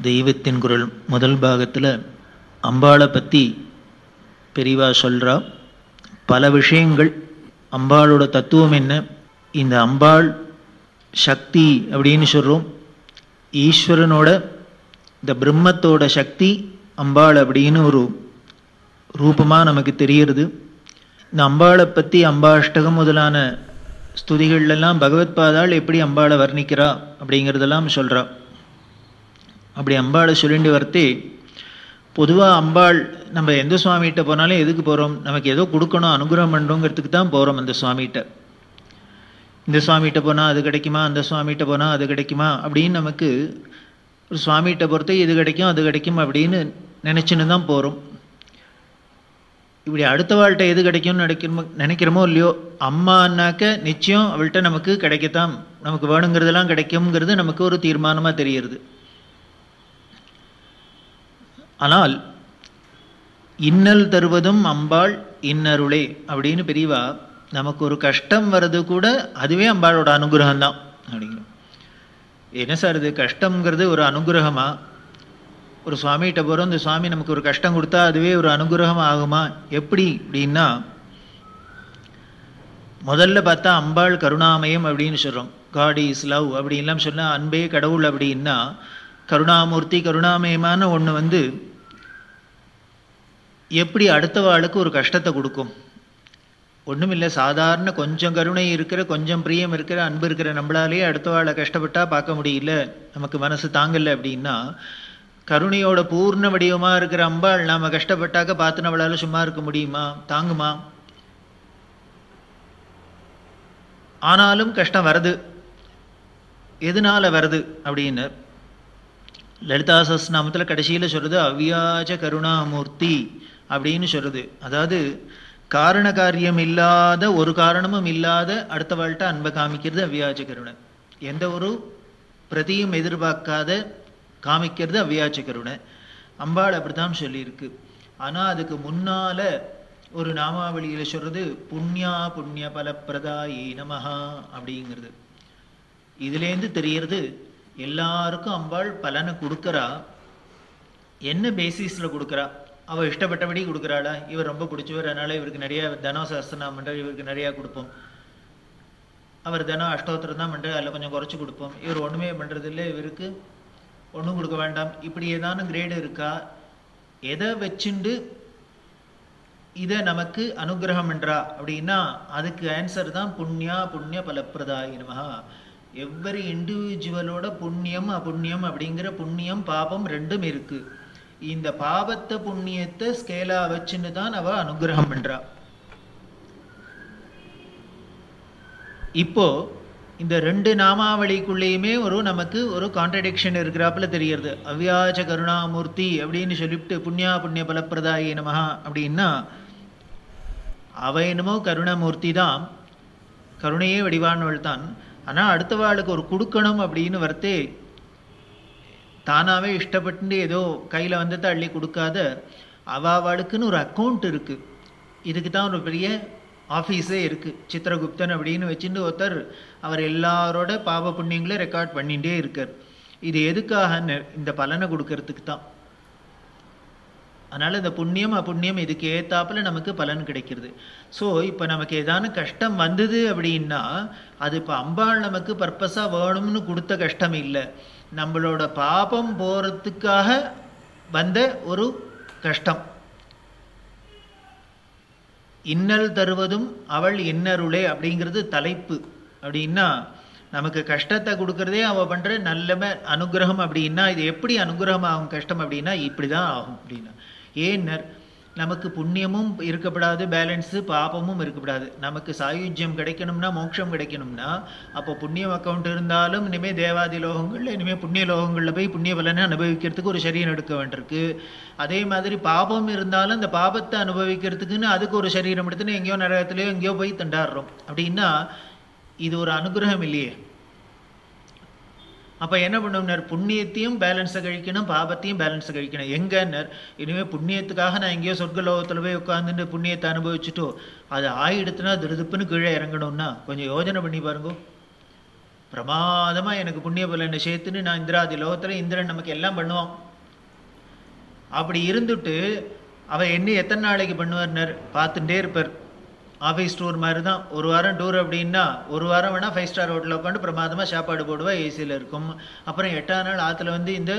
தெய்வத்தின் குரல் முதல் பாகத்தில் அம்பாளை பற்றி பெரிவா சொல்கிறா பல விஷயங்கள் அம்பாளோட தத்துவம் என்ன இந்த அம்பாள் சக்தி அப்படின்னு சொல்கிறோம் ஈஸ்வரனோட இந்த பிரம்மத்தோட சக்தி அம்பாள் அப்படின்னு ஒரு ரூபமாக நமக்கு தெரிகிறது இந்த அம்பாளை பற்றி அம்பாஷ்டகம் முதலான ஸ்துதிகள்லாம் பகவத் பாதாள் எப்படி அம்பாளை வர்ணிக்கிறா அப்படிங்கிறதெல்லாம் சொல்கிறா அப்படி அம்பாளை சொல்லிட்டு வரத்தே பொதுவாக அம்பாள் நம்ம எந்த சுவாமிகிட்ட போனாலும் எதுக்கு போகிறோம் நமக்கு ஏதோ கொடுக்கணும் அனுகிரகம் பண்ணுறோங்கிறதுக்கு தான் போகிறோம் அந்த சுவாமிகிட்ட இந்த சுவாமிகிட்ட போனால் அது கிடைக்குமா அந்த சுவாமிகிட்ட போனால் அது கிடைக்குமா அப்படின்னு நமக்கு ஒரு சுவாமிகிட்ட பொறுத்த இது கிடைக்கும் அது கிடைக்கும் அப்படின்னு நினச்சின்னு தான் போகிறோம் இப்படி அடுத்த வாழ்கிட்ட எது கிடைக்கும்னு நினைக்கிறமோ நினைக்கிறோமோ இல்லையோ அம்மானாக்க நிச்சயம் அவள்கிட்ட நமக்கு கிடைக்கத்தான் நமக்கு வேணுங்கிறதெல்லாம் கிடைக்குங்கிறது நமக்கு ஒரு தீர்மானமாக தெரிகிறது ஆனால் இன்னல் தருவதும் அம்பாள் இன்னருளே அப்படின்னு பெரியவா நமக்கு ஒரு கஷ்டம் வர்றது கூட அதுவே அம்பாளோட அனுகிரகம் தான் அப்படிங்கிறோம் என்ன சார் இது கஷ்டங்கிறது ஒரு அனுகிரகமா ஒரு சுவாமிகிட்ட போகிறோம் இந்த சுவாமி நமக்கு ஒரு கஷ்டம் கொடுத்தா அதுவே ஒரு அனுகிரகம் ஆகுமா எப்படி அப்படின்னா முதல்ல பார்த்தா அம்பாள் கருணாமயம் அப்படின்னு சொல்கிறோம் காட் இஸ் லவ் அப்படின்லாம் சொன்னால் அன்பே கடவுள் அப்படின்னா கருணாமூர்த்தி கருணாமயமான ஒன்று வந்து எப்படி அடுத்த வாளுக்கு ஒரு கஷ்டத்தை கொடுக்கும் ஒன்றுமில்லை சாதாரண கொஞ்சம் கருணை இருக்கிற கொஞ்சம் பிரியம் இருக்கிற அன்பு இருக்கிற நம்மளாலேயே அடுத்த வாழை கஷ்டப்பட்டா பார்க்க முடியல நமக்கு மனசு தாங்கலை அப்படின்னா கருணையோட பூர்ண வடிவமாக இருக்கிற அம்பாள் நாம் கஷ்டப்பட்டாக்க பார்த்து நம்மளால சும்மா இருக்க முடியுமா தாங்குமா ஆனாலும் கஷ்டம் வருது எதனால வருது அப்படின்னு லலிதா சஸ்நாமத்தில் கடைசியில் சொல்கிறது அவ்வியாஜ கருணாமூர்த்தி அப்படின்னு சொல்கிறது அதாவது காரண காரியம் இல்லாத ஒரு காரணமும் இல்லாத அடுத்த வாழ்கிட்ட அன்பை காமிக்கிறது அவ்வியாஜ கருணை எந்த ஒரு பிரதியும் எதிர்பார்க்காத காமிக்கிறது அவ்வியாஜ கருணை அம்பாள் அப்படித்தான் சொல்லியிருக்கு ஆனால் அதுக்கு முன்னால ஒரு நாமாவளியில் சொல்றது புண்ணியா புண்ணிய பலப்பிரதாயி நமஹா அப்படிங்கிறது இதுலேருந்து தெரியறது எல்லாருக்கும் அம்பாள் பலனை கொடுக்குறா என்ன பேசிஸில் கொடுக்குறா அவள் இஷ்டப்பட்டபடி கொடுக்குறாளா இவர் ரொம்ப பிடிச்சவர் அதனால இவருக்கு நிறைய தனம் சாஸ்திரம் பண்ணுற இவருக்கு நிறையா கொடுப்போம் அவர் தினம் அஷ்டோத்திரம் தான் பண்ணுற அதில் கொஞ்சம் குறைச்சி கொடுப்போம் இவர் ஒன்றுமே பண்ணுறது இல்லை இவருக்கு ஒன்றும் கொடுக்க வேண்டாம் இப்படி ஏதான கிரேடு இருக்கா எதை வச்சுண்டு இதை நமக்கு அனுகிரகம் என்றா அப்படின்னா அதுக்கு ஆன்சர் தான் புண்ணியா புண்ணிய பலப்பிரதாயி நமஹா எவ்வரி இண்டிவிஜுவலோட புண்ணியம் அப்புண்ணியம் அப்படிங்கிற புண்ணியம் பாபம் ரெண்டும் இருக்கு இந்த பாபத்தை புண்ணியத்தை ஸ்கேலா வச்சுன்னு தான் அவ அனுகிரகம் பண்றா இப்போ இந்த ரெண்டு நாமாவளிக்குள்ளேயுமே ஒரு நமக்கு ஒரு கான்ட்ரடிக்ஷன் இருக்கிறாப்புல தெரியறது அவ்யாஜ கருணாமூர்த்தி அப்படின்னு சொல்லிவிட்டு புண்ணியா புண்ணிய பலப்பிரதாயி நமஹா அப்படின்னா அவ என்னமோ கருணாமூர்த்தி தான் கருணையே வடிவானவள் தான் ஆனால் அடுத்த வாளுக்கு ஒரு கொடுக்கணும் அப்படின்னு வரத்தே தானாகவே இஷ்டப்பட்டு ஏதோ கையில் வந்ததை அள்ளி கொடுக்காத அவாவாளுக்குன்னு ஒரு அக்கௌண்ட் இருக்குது இதுக்கு தான் ஒரு பெரிய ஆஃபீஸே இருக்குது சித்திரகுப்தன் அப்படின்னு வச்சுட்டு ஒருத்தர் அவர் எல்லாரோட பாவ புண்ணியங்களை ரெக்கார்ட் பண்ணிகிட்டே இருக்கார் இது எதுக்காக இந்த பலனை கொடுக்கறதுக்கு தான் அதனால் இந்த புண்ணியம் அப்புண்ணியம் இதுக்கு ஏத்தாப்புல நமக்கு பலன் கிடைக்கிறது ஸோ இப்போ நமக்கு ஏதான கஷ்டம் வந்தது அப்படின்னா அது இப்போ அம்பாள் நமக்கு பர்பஸாக வேணும்னு கொடுத்த கஷ்டம் இல்லை நம்மளோட பாபம் போகிறதுக்காக வந்த ஒரு கஷ்டம் இன்னல் தருவதும் அவள் இன்னருளே அப்படிங்கிறது தலைப்பு அப்படின்னா நமக்கு கஷ்டத்தை கொடுக்கறதே அவள் பண்ணுற நல்ல அனுகிரகம் அப்படின்னா இது எப்படி அனுகிரகம் ஆகும் கஷ்டம் அப்படின்னா இப்படி தான் ஆகும் அப்படின்னா ஏன்னர் நமக்கு புண்ணியமும் இருக்கப்படாது பேலன்ஸு பாபமும் இருக்கப்படாது நமக்கு சாயுஜ்யம் கிடைக்கணும்னா மோட்சம் கிடைக்கணும்னா அப்போ புண்ணியம் அக்கௌண்ட் இருந்தாலும் இனிமேல் தேவாதி லோகங்களில் இனிமேல் புண்ணிய லோகங்களில் போய் புண்ணிய பலனை அனுபவிக்கிறதுக்கு ஒரு சரீரம் எடுக்க வேண்டியிருக்கு அதே மாதிரி பாபம் இருந்தாலும் அந்த பாபத்தை அனுபவிக்கிறதுக்குன்னு அதுக்கு ஒரு சரீரம் எடுத்துன்னு எங்கேயோ நரகத்துலேயோ எங்கேயோ போய் தண்டாடுறோம் அப்படின்னா இது ஒரு அனுகிரகம் இல்லையே அப்போ என்ன பண்ணணும்னர் புண்ணியத்தையும் பேலன்ஸை கழிக்கணும் பாபத்தையும் பேலன்ஸை கழிக்கணும் எங்கன்னர் இனிமேல் புண்ணியத்துக்காக நான் எங்கேயோ சொர்க்கலோகத்தில் போய் உட்காந்துட்டு புண்ணியத்தை அனுபவிச்சுட்டோ அது ஆயிடுத்துனா திருதுப்புன்னு கீழே இறங்கணும்னா கொஞ்சம் யோஜனை பண்ணி பாருங்க பிரமாதமாக எனக்கு புண்ணிய பலனை சேர்த்துன்னு நான் இந்திராதி லோகத்தில் இந்திரன் நமக்கு எல்லாம் பண்ணுவான் அப்படி இருந்துட்டு அவ என்ன எத்தனை நாளைக்கு பண்ணுவார்னர் பார்த்துட்டே இருப்பார் ஆஃபீஸ் டூர் மாதிரி தான் ஒரு வாரம் டூர் அப்படின்னா ஒரு வாரம் வேணால் ஃபைவ் ஸ்டார் ஹோட்டலில் உட்காந்து பிரமாதமாக சாப்பாடு போடுவா ஏசியில் இருக்கும் அப்புறம் எட்டாம் நாள் ஆற்றுல வந்து இந்த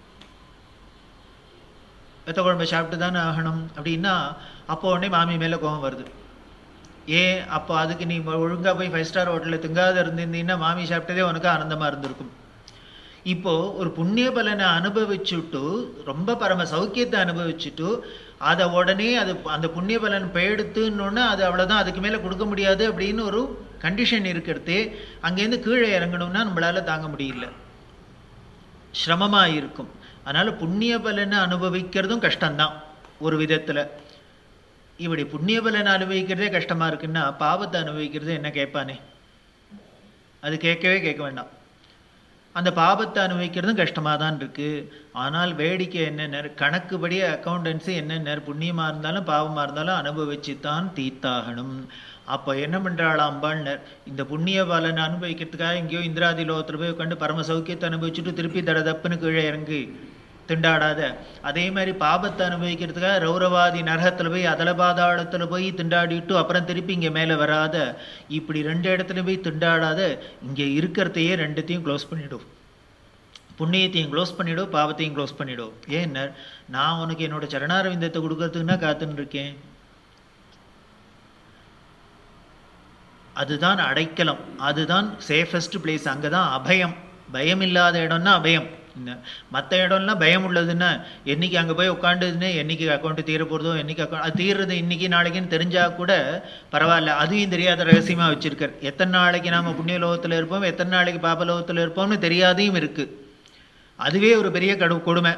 வெத்த குழம்பு சாப்பிட்டு தானே ஆகணும் அப்படின்னா அப்போ உடனே மாமி மேலே கோபம் வருது ஏன் அப்போ அதுக்கு நீ ஒழுங்காக போய் ஃபைவ் ஸ்டார் ஹோட்டலில் திங்காத இருந்திருந்தீங்கன்னா மாமி சாப்பிட்டதே உனக்கு ஆனந்தமாக இருந்திருக்கும் இப்போ ஒரு புண்ணிய பலனை அனுபவிச்சுட்டு ரொம்ப பரம சௌக்கியத்தை அனுபவிச்சுட்டு அதை உடனே அது அந்த புண்ணிய பலன் பெயெடுத்துன்னு அது அவ்வளோதான் அதுக்கு மேலே கொடுக்க முடியாது அப்படின்னு ஒரு கண்டிஷன் இருக்கிறது அங்கேருந்து கீழே இறங்கணும்னா நம்மளால தாங்க முடியல சிரமமாக இருக்கும் அதனால புண்ணிய பலனை அனுபவிக்கிறதும் கஷ்டம்தான் ஒரு விதத்தில் இப்படி புண்ணிய பலனை அனுபவிக்கிறதே கஷ்டமா இருக்குன்னா பாவத்தை அனுபவிக்கிறது என்ன கேட்பானே அது கேட்கவே கேட்க வேண்டாம் அந்த பாபத்தை அனுபவிக்கிறதும் கஷ்டமாக தான் இருக்கு ஆனால் வேடிக்கை என்னென்ன கணக்குப்படி அக்கௌண்டன்சி என்னென்ன புண்ணியமாக இருந்தாலும் பாவமாக இருந்தாலும் அனுபவிச்சு தான் தீர்த்தாகணும் அப்போ என்ன பண்ணுறாள் அம்பாள்னர் இந்த புண்ணிய பலனை அனுபவிக்கிறதுக்காக எங்கேயோ இந்திராதி லோகத்தில் போய் உட்காந்து பரம சௌக்கியத்தை அனுபவிச்சுட்டு திருப்பி தட தப்புன்னு கீழே இறங்கி திண்டாடாத அதே மாதிரி பாபத்தை அனுபவிக்கிறதுக்காக ரௌரவாதி நரகத்தில் போய் அதல பாதாளத்தில் போய் திண்டாடிட்டு அப்புறம் திருப்பி இங்கே மேலே வராத இப்படி ரெண்டு இடத்துல போய் திண்டாடாத இங்கே இருக்கிறதையே ரெண்டுத்தையும் க்ளோஸ் பண்ணிடும் புண்ணியத்தையும் க்ளோஸ் பண்ணிடும் பாவத்தையும் க்ளோஸ் பண்ணிடும் ஏன் நான் உனக்கு என்னோட சரணாரவிந்தத்தை கொடுக்கறதுக்குன்னா காத்துன்னு இருக்கேன் அதுதான் அடைக்கலம் அதுதான் சேஃபஸ்ட் பிளேஸ் அங்கே தான் அபயம் பயம் இல்லாத இடம்னா அபயம் மற்ற இடம்லாம் பயம் உள்ளதுன்னா என்னைக்கு அங்கே போய் உட்காந்துதுன்னு என்னைக்கு அக்கௌண்ட் தீர போகிறதோ என்னைக்கு அக்கௌண்ட் அது தீர்றது இன்னைக்கு நாளைக்குன்னு தெரிஞ்சா கூட பரவாயில்ல அதையும் தெரியாத ரகசியமாக வச்சிருக்கார் எத்தனை நாளைக்கு நாம புண்ணிய லோகத்தில் இருப்போம் எத்தனை நாளைக்கு பாபலோகத்தில் இருப்போம்னு தெரியாதையும் இருக்கு அதுவே ஒரு பெரிய கடு கொடுமை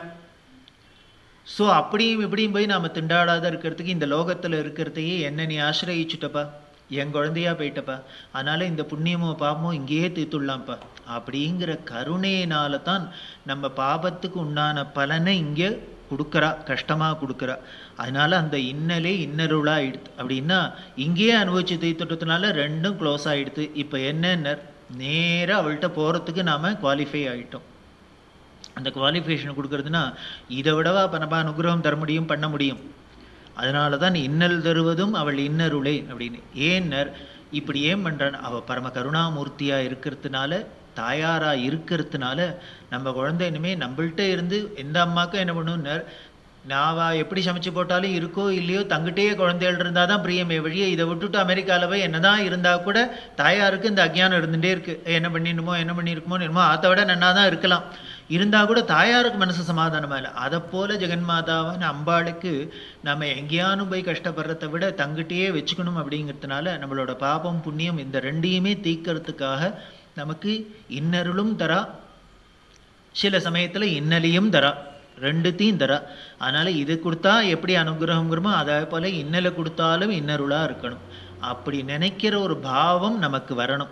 ஸோ அப்படியும் இப்படியும் போய் நாம் திண்டாடாத இருக்கிறதுக்கு இந்த லோகத்தில் இருக்கிறதையே என்ன நீ ஆசிரயிச்சுட்டப்பா என் குழந்தையா போயிட்டப்பா அதனால இந்த புண்ணியமோ பாவமோ இங்கேயே தீர்த்துடலாம்ப்பா அப்படிங்கிற கருணையினால தான் நம்ம பாபத்துக்கு உண்டான பலனை இங்கே கொடுக்குறா கஷ்டமாக கொடுக்குறா அதனால அந்த இன்னலே இன்னருளா ஆயிடுது அப்படின்னா இங்கேயே அனுபவிச்சு தீர்த்துட்டதுனால ரெண்டும் க்ளோஸ் ஆயிடுது இப்போ என்ன நேராக அவள்கிட்ட போகிறதுக்கு நாம் குவாலிஃபை ஆகிட்டோம் அந்த குவாலிஃபிகேஷன் கொடுக்கறதுனா இதை விடவா பணப்பா அனுகிரகம் தர முடியும் பண்ண முடியும் அதனால தான் இன்னல் தருவதும் அவள் இன்னருளே அப்படின்னு ஏன்னர் இப்படி ஏன் பண்ணுறான் அவள் பரம கருணாமூர்த்தியாக இருக்கிறதுனால தாயாராக இருக்கிறதுனால நம்ம குழந்தை இனிமேல் நம்மள்கிட்ட இருந்து எந்த அம்மாக்கும் என்ன பண்ணுன்னார் நாவா எப்படி சமைச்சு போட்டாலும் இருக்கோ இல்லையோ தங்கிட்டே குழந்தைகள் இருந்தால் தான் பிரியமே வழியே இதை விட்டுட்டு அமெரிக்காவில் போய் என்னதான் இருந்தால் கூட தாயாருக்கு இந்த அஜ்ஞானம் இருந்துகிட்டே இருக்கு என்ன பண்ணிடணுமோ என்ன பண்ணியிருக்குமோ என்னமோ அதை விட நன்னா தான் இருக்கலாம் இருந்தால் கூட தாயாருக்கு மனசு சமாதானமா இல்லை அதை போல ஜெகன்மாதாவான அம்பாளுக்கு நம்ம எங்கேயானும் போய் கஷ்டப்படுறத விட தங்கிட்டே வச்சுக்கணும் அப்படிங்கிறதுனால நம்மளோட பாபம் புண்ணியம் இந்த ரெண்டையுமே தீக்கிறதுக்காக நமக்கு இன்னருளும் தரா சில சமயத்தில் இன்னலையும் தரா ரெண்டுத்தையும் தரா அதனால இது கொடுத்தா எப்படி அனுகிரகங்கிறோமோ அதே போல இன்னலை கொடுத்தாலும் இன்னருளா இருக்கணும் அப்படி நினைக்கிற ஒரு பாவம் நமக்கு வரணும்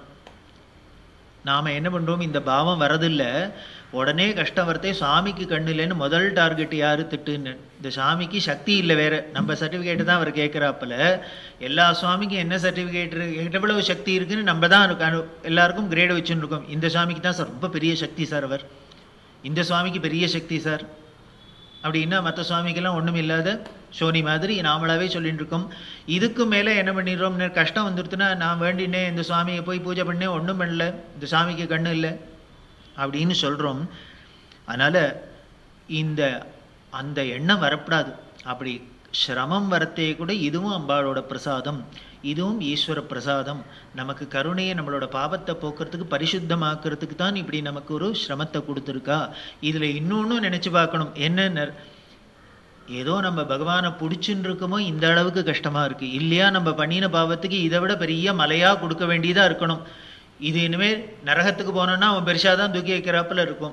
நாம என்ன பண்றோம் இந்த பாவம் வரதில்லை உடனே கஷ்டம் வரத்தே சுவாமிக்கு கண்ணு இல்லைன்னு முதல் டார்கெட் யாரு திட்டுன்னு இந்த சாமிக்கு சக்தி இல்லை வேற நம்ம சர்டிஃபிகேட் தான் அவர் கேட்குறாப்புல எல்லா சுவாமிக்கும் என்ன சர்டிஃபிகேட் எவ்வளவு சக்தி இருக்குன்னு நம்ம தான் எல்லாருக்கும் கிரேடு வச்சுன்னு இருக்கோம் இந்த சுவாமிக்கு தான் சார் ரொம்ப பெரிய சக்தி சார் அவர் இந்த சுவாமிக்கு பெரிய சக்தி சார் அப்படின்னா மற்ற சுவாமிக்கெல்லாம் ஒன்றும் இல்லாத சோனி மாதிரி நாமளாவே சொல்லிட்டு இருக்கோம் இதுக்கு மேலே என்ன பண்ணிடுறோம் கஷ்டம் வந்துடுத்துன்னா நான் வேண்டினேன் இந்த சுவாமியை போய் பூஜை பண்ணேன் ஒன்றும் பண்ணல இந்த சாமிக்கு கண்ணு இல்லை அப்படின்னு சொல்கிறோம் அதனால் இந்த அந்த எண்ணம் வரப்படாது அப்படி சிரமம் வரத்தே கூட இதுவும் அம்பாளோட பிரசாதம் இதுவும் ஈஸ்வர பிரசாதம் நமக்கு கருணையை நம்மளோட பாவத்தை போக்குறதுக்கு பரிசுத்தமாக்குறதுக்கு தான் இப்படி நமக்கு ஒரு சிரமத்தை கொடுத்துருக்கா இதில் இன்னொன்றும் நினச்சி பார்க்கணும் என்னென்ன ஏதோ நம்ம பகவானை பிடிச்சுன்னு இருக்கோமோ இந்த அளவுக்கு கஷ்டமாக இருக்குது இல்லையா நம்ம பண்ணின பாவத்துக்கு இதை விட பெரிய மலையாக கொடுக்க வேண்டியதாக இருக்கணும் இது இனிமேல் நரகத்துக்கு போனோன்னா அவன் பெருசாக தான் தூக்கி வைக்கிறாப்புல இருக்கும்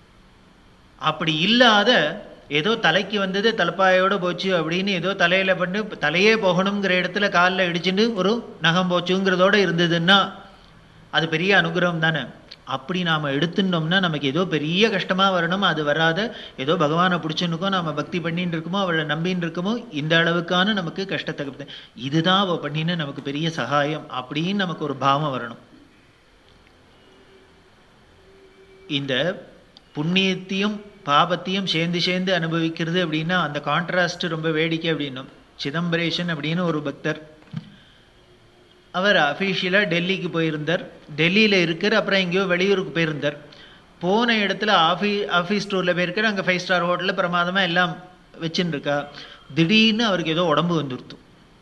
அப்படி இல்லாத ஏதோ தலைக்கு வந்தது தலைப்பாயோட போச்சு அப்படின்னு ஏதோ தலையில பண்ணு தலையே போகணுங்கிற இடத்துல காலில் இடிச்சுட்டு ஒரு நகம் போச்சுங்கிறதோட இருந்ததுன்னா அது பெரிய அனுகிரகம் தானே அப்படி நாம் எடுத்துட்டோம்னா நமக்கு ஏதோ பெரிய கஷ்டமாக வரணும் அது வராத ஏதோ பகவானை பிடிச்சுன்னுக்கோ நம்ம பக்தி பண்ணின்னு இருக்கோமோ அவளை நம்பின்னு இருக்கோமோ இந்த அளவுக்கான நமக்கு கஷ்டத்தை இதுதான் அவள் பண்ணின்னு நமக்கு பெரிய சகாயம் அப்படின்னு நமக்கு ஒரு பாவம் வரணும் இந்த புண்ணியத்தையும் பாபத்தையும் சேர்ந்து சேர்ந்து அனுபவிக்கிறது அப்படின்னா அந்த கான்ட்ராஸ்ட் ரொம்ப வேடிக்கை அப்படின்னும் சிதம்பரேஷன் அப்படின்னு ஒரு பக்தர் அவர் அஃபீஷியலாக டெல்லிக்கு போயிருந்தார் டெல்லியில் இருக்கிற அப்புறம் எங்கேயோ வெளியூருக்கு போயிருந்தார் போன இடத்துல ஆஃபீ ஆஃபீஸ் டூரில் போயிருக்கிற அங்கே ஃபைவ் ஸ்டார் ஹோட்டலில் பிரமாதமாக எல்லாம் வச்சுன்னு இருக்கா திடீர்னு அவருக்கு ஏதோ உடம்பு வந்துடுத்து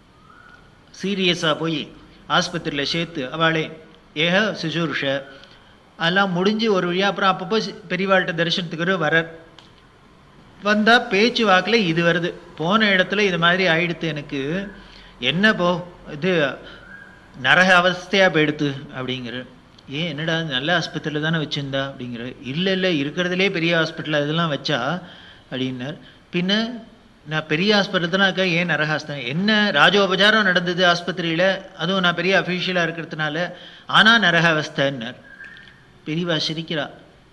சீரியஸாக போய் ஆஸ்பத்திரியில் சேர்த்து அவளே ஏக சுசூர்ஷ அதெல்லாம் முடிஞ்சு ஒரு வழியாக அப்புறம் அப்பப்போ பெரியவாள்கிட்ட தரிசனத்துக்கு வரார் வந்தால் பேச்சு வாக்கில் இது வருது போன இடத்துல இது மாதிரி ஆயிடுத்து எனக்கு என்ன போ இது நரக அவஸ்தையாக போயிடுத்து அப்படிங்கிற ஏன் என்னடா நல்ல ஆஸ்பத்திரியில் தானே வச்சுருந்தா அப்படிங்கிற இல்லை இல்லை இருக்கிறதுலே பெரிய ஹாஸ்பிட்டல் இதெல்லாம் வச்சா அப்படின்னார் பின்ன நான் பெரிய ஹாஸ்பிட்டல் தானே இருக்கா ஏன் நரகாஸ்தான் என்ன ராஜோபச்சாரம் நடந்தது ஆஸ்பத்திரியில் அதுவும் நான் பெரிய அஃபீஷியலாக இருக்கிறதுனால ஆனால் நரக அவஸ்தைன்னார் பெரியவா சிரிக்கிறா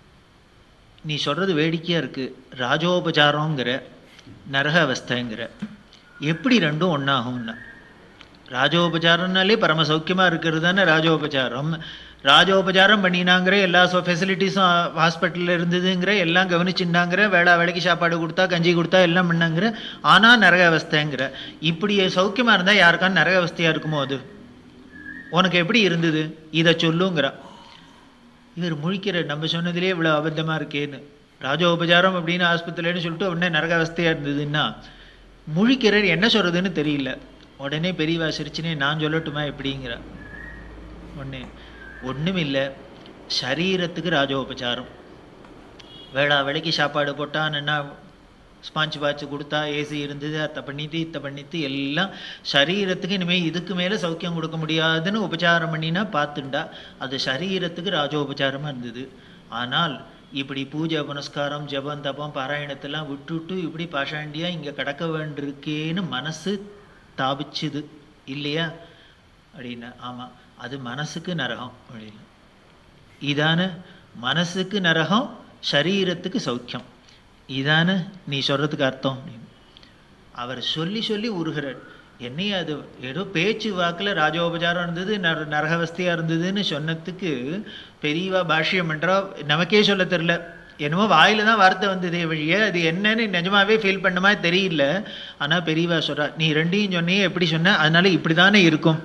நீ சொல்கிறது வேடிக்கையாக இருக்குது ராஜோபச்சாரங்கிற நரக அவஸ்தைங்கிற எப்படி ரெண்டும் ஒன்றாகும்னா ராஜோபச்சாரம்னாலே பரம சௌக்கியமாக இருக்கிறது தானே ராஜோபச்சாரம் ராஜோபச்சாரம் பண்ணினாங்கிற எல்லா ஃபெசிலிட்டிஸும் ஹாஸ்பிட்டலில் இருந்ததுங்கிற எல்லாம் கவனிச்சுட்டாங்கிற வேளா வேலைக்கு சாப்பாடு கொடுத்தா கஞ்சி கொடுத்தா எல்லாம் பண்ணாங்கிற ஆனால் நரக அவஸ்தைங்கிற இப்படி சௌக்கியமாக இருந்தால் யாருக்கான நரக அவஸ்தையாக இருக்குமோ அது உனக்கு எப்படி இருந்தது இதை சொல்லுங்கிறா இவர் முழிக்கிற நம்ம சொன்னதிலே இவ்வளோ அபத்தமாக இருக்கேன்னு ராஜோபச்சாரம் அப்படின்னு ஆஸ்பத்திரின்னு சொல்லிட்டு உடனே நரக அவஸ்தையாக இருந்ததுன்னா முழிக்கிறார் என்ன சொல்கிறதுன்னு தெரியல உடனே பெரியவா சிரிச்சுனே நான் சொல்லட்டுமா எப்படிங்கிற ஒன்று ஒன்றும் இல்லை சரீரத்துக்கு ராஜோபச்சாரம் வேளா வேலைக்கு சாப்பாடு போட்டால் என்ன ஸ்பாஞ்ச் பாய்ச்சி கொடுத்தா ஏசி இருந்தது அத்தை பண்ணிட்டு இத்தை பண்ணிட்டு எல்லாம் சரீரத்துக்கு இனிமேல் இதுக்கு மேலே சௌக்கியம் கொடுக்க முடியாதுன்னு உபச்சாரம் பண்ணினா பார்த்துண்டா அது சரீரத்துக்கு ராஜோபச்சாரமாக இருந்தது ஆனால் இப்படி பூஜை புனஸ்காரம் ஜபம் தபம் பாராயணத்தெல்லாம் விட்டுவிட்டு இப்படி பாஷாண்டியாக இங்கே கடக்க வேண்டியிருக்கேன்னு மனசு தாபிச்சுது இல்லையா அப்படின்னா ஆமாம் அது மனசுக்கு நரகம் அப்படின்னு இதான மனசுக்கு நரகம் சரீரத்துக்கு சௌக்கியம் இதான நீ சொல்கிறதுக்கு அர்த்தம் அவர் சொல்லி சொல்லி உருகிறார் என்னைய அது ஏதோ பேச்சு வாக்கில் ராஜோபச்சாரம் இருந்தது நர நரகவஸ்தையாக இருந்ததுன்னு சொன்னதுக்கு பெரியவா பாஷ்யம் பண்ணுறா நமக்கே சொல்ல தெரில என்னமோ வாயில தான் வார்த்தை வந்ததே வழிய அது என்னன்னு நிஜமாவே ஃபீல் பண்ண மாதிரி தெரியல ஆனால் பெரியவா சொல்கிறா நீ ரெண்டையும் சொன்னியே எப்படி சொன்ன அதனால இப்படி தானே இருக்கும்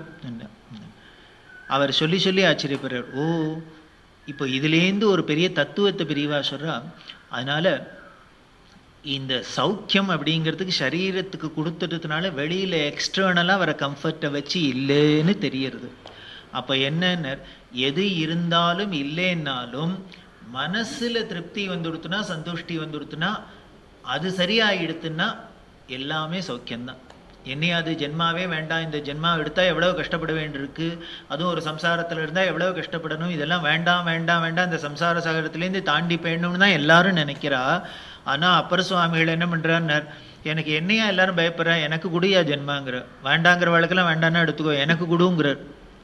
அவர் சொல்லி சொல்லி ஆச்சரியப்படுறார் ஓ இப்போ இதுலேருந்து ஒரு பெரிய தத்துவத்தை பெரியவா சொல்கிறா அதனால இந்த சௌக்கியம் அப்படிங்கிறதுக்கு சரீரத்துக்கு கொடுத்துட்டதுனால வெளியில் எக்ஸ்டர்னலாக வர கம்ஃபர்ட்டை வச்சு இல்லைன்னு தெரியறது அப்போ என்னன்னு எது இருந்தாலும் இல்லைன்னாலும் மனசில் திருப்தி வந்துடுத்துனா சந்துஷ்டி வந்துடுத்துனா அது சரியாயிடுத்துன்னா எல்லாமே சௌக்கியம்தான் என்னையாது ஜென்மாவே வேண்டாம் இந்த ஜென்மா எடுத்தால் எவ்வளோ கஷ்டப்பட வேண்டியிருக்கு அதுவும் ஒரு சம்சாரத்தில் இருந்தால் எவ்வளோ கஷ்டப்படணும் இதெல்லாம் வேண்டாம் வேண்டாம் வேண்டாம் இந்த சம்சார சாகரத்துலேருந்து தாண்டி போயிடணும்னு தான் எல்லாரும் நினைக்கிறா ஆனால் அப்பர் சுவாமிகள் என்ன பண்ணுறாருன்னார் எனக்கு என்னையா எல்லாரும் பயப்படுறா எனக்கு குடியா ஜென்மாங்கிற வேண்டாங்கிற வழக்கெல்லாம் வேண்டாம்னா எடுத்துக்கோ எனக்கு குடுங்கிறார்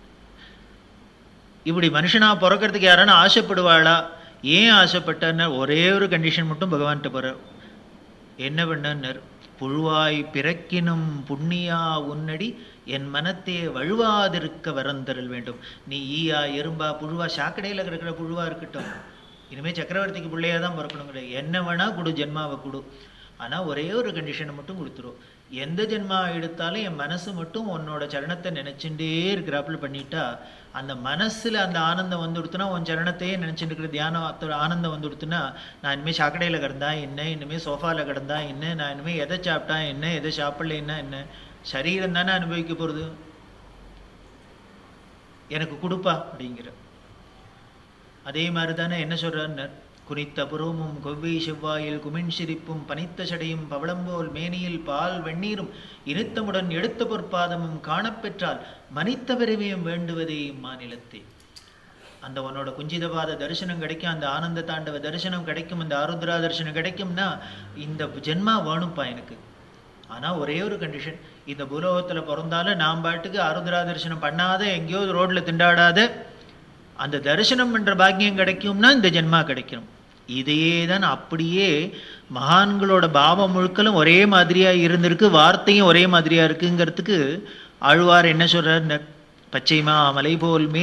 இப்படி மனுஷனா பிறக்கிறதுக்கு யாரான ஆசைப்படுவாளா ஏன் ஆசைப்பட்டார்னா ஒரே ஒரு கண்டிஷன் மட்டும் பகவான்கிட்ட போகிறார் என்ன பண்ணார் புழுவாய் பிறக்கினும் புண்ணியா உன்னடி என் மனத்தே வழுவாதிருக்க வரந்தரல் வேண்டும் நீ ஈயா எறும்பா புழுவா சாக்கடையில் கிடக்கிற புழுவா இருக்கட்டும் இனிமேல் சக்கரவர்த்திக்கு பிள்ளையா தான் பிறக்கணும் கிடையாது என்ன வேணா கொடு ஜென்மாவை கொடு ஆனால் ஒரே ஒரு கண்டிஷனை மட்டும் கொடுத்துரும் எந்த ஜென்மா எடுத்தாலும் என் மனசு மட்டும் உன்னோட சரணத்தை நினைச்சுட்டே இருக்கிறாப்புல பண்ணிட்டா அந்த மனசுல அந்த ஆனந்தம் வந்து கொடுத்தனா உன் சரணத்தையே நினைச்சுட்டு இருக்கிற தியானத்தோட ஆனந்தம் வந்து கொடுத்தனா நான் இனிமேல் சாக்கடையில் கிடந்தா என்ன இனிமேல் சோஃபாவில் கிடந்தா என்ன நான் இனிமேல் எதை சாப்பிட்டா என்ன எதை சாப்பிடலைன்னா என்ன சரீரம் தானே அனுபவிக்க போகிறது எனக்கு கொடுப்பா அப்படிங்கிற அதே மாதிரி தானே என்ன சொல்கிறார் குறித்த புருவமும் கொவ்வை செவ்வாயில் குமின் சிரிப்பும் பனித்த சடையும் பவளம்போல் மேனியில் பால் வெந்நீரும் இனித்தமுடன் எடுத்த பொற்பாதமும் காணப்பெற்றால் மனித்த பிறவியும் வேண்டுவதே இம்மாநிலத்தே அந்த உன்னோட குஞ்சிதபாத தரிசனம் கிடைக்கும் அந்த ஆனந்த தாண்டவ தரிசனம் கிடைக்கும் அந்த ஆருத்ரா தரிசனம் கிடைக்கும்னா இந்த ஜென்மா வேணும்ப்பா எனக்கு ஆனால் ஒரே ஒரு கண்டிஷன் இந்த பூலோகத்தில் பிறந்தாலும் நாம் பாட்டுக்கு ஆருத்ரா தரிசனம் பண்ணாத எங்கேயோ ரோட்டில் திண்டாடாத அந்த தரிசனம் பண்ணுற பாக்கியம் கிடைக்கும்னா இந்த ஜென்மா கிடைக்கும் இதையே தான் அப்படியே மகான்களோட பாவம் முழுக்கலும் ஒரே மாதிரியாக இருந்திருக்கு வார்த்தையும் ஒரே மாதிரியாக இருக்குங்கிறதுக்கு ஆழ்வார் என்ன சொல்கிறார் பச்சைமா மலை போல் மேனி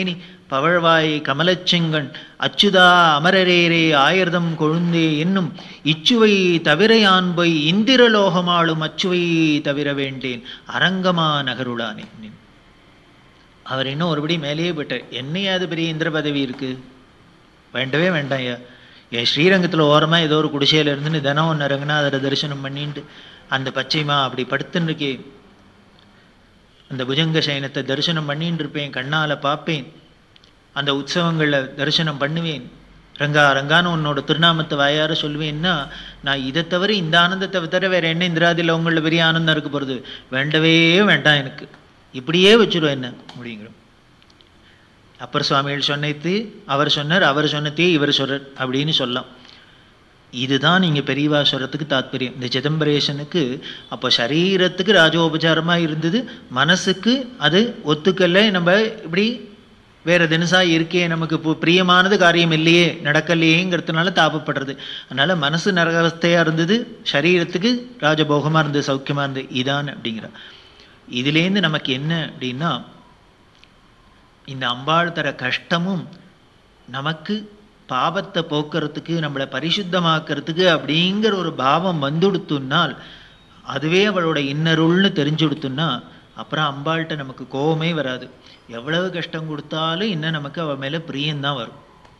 பவழ்வாய் கமலச்செங்கண் அச்சுதா அமரரேரே ஆயிரதம் கொழுந்தே என்னும் இச்சுவை தவிர யான் போய் இந்திரலோகமாளும் அச்சுவை தவிர வேண்டேன் அரங்கமா நகருளானே அவர் இன்னும் ஒருபடி மேலேயே போயிட்டார் என்னையாவது பெரிய இந்திர பதவி இருக்கு வேண்டவே வேண்டாம் ஐயா என் ஸ்ரீரங்கத்தில் ஓரமாக ஏதோ ஒரு குடிசையில் இருந்துன்னு தினம் ஒன்று இறங்குனா அதில் தரிசனம் பண்ணிட்டு அந்த பச்சைமா அப்படி படுத்துன்னு இருக்கே அந்த புஜங்க சயனத்தை தரிசனம் பண்ணிட்டு இருப்பேன் கண்ணால் பார்ப்பேன் அந்த உற்சவங்களில் தரிசனம் பண்ணுவேன் ரங்கா ரங்கான்னு உன்னோட திருநாமத்தை வாயார சொல்லுவேன்னா நான் இதை தவிர இந்த ஆனந்தத்தை தவிர வேற என்ன இந்திராதியில் உங்களில் பெரிய ஆனந்தம் இருக்க போகிறது வேண்டவே வேண்டாம் எனக்கு இப்படியே வச்சுருவேன் என்ன அப்படிங்கிறோம் அப்பர் சுவாமிகள் சொன்னது அவர் சொன்னார் அவர் சொன்னதே இவர் சொல்றார் அப்படின்னு சொல்லலாம் இதுதான் நீங்க பெரியவா சொல்றதுக்கு தாத்பரியம் இந்த சிதம்பரேசனுக்கு அப்போ சரீரத்துக்கு ராஜோபச்சாரமா இருந்தது மனசுக்கு அது ஒத்துக்கல்ல நம்ம இப்படி வேற தினசா இருக்கே நமக்கு இப்போ பிரியமானது காரியம் இல்லையே நடக்கலையேங்கிறதுனால தாபப்படுறது அதனால மனசு நரகவஸ்தையா இருந்தது சரீரத்துக்கு ராஜபோகமா இருந்தது சௌக்கியமா இருந்தது இதான் அப்படிங்கிற இதுலேருந்து நமக்கு என்ன அப்படின்னா இந்த அம்பாள் தர கஷ்டமும் நமக்கு பாபத்தை போக்குறதுக்கு நம்மளை பரிசுத்தமாக்குறதுக்கு அப்படிங்கிற ஒரு பாவம் வந்துடுத்துனால் அதுவே அவளோட இன்னருள்னு தெரிஞ்சுடுத்துன்னா அப்புறம் அம்பாள்கிட்ட நமக்கு கோபமே வராது எவ்வளவு கஷ்டம் கொடுத்தாலும் இன்னும் நமக்கு அவள் மேலே பிரியம்தான் வரும்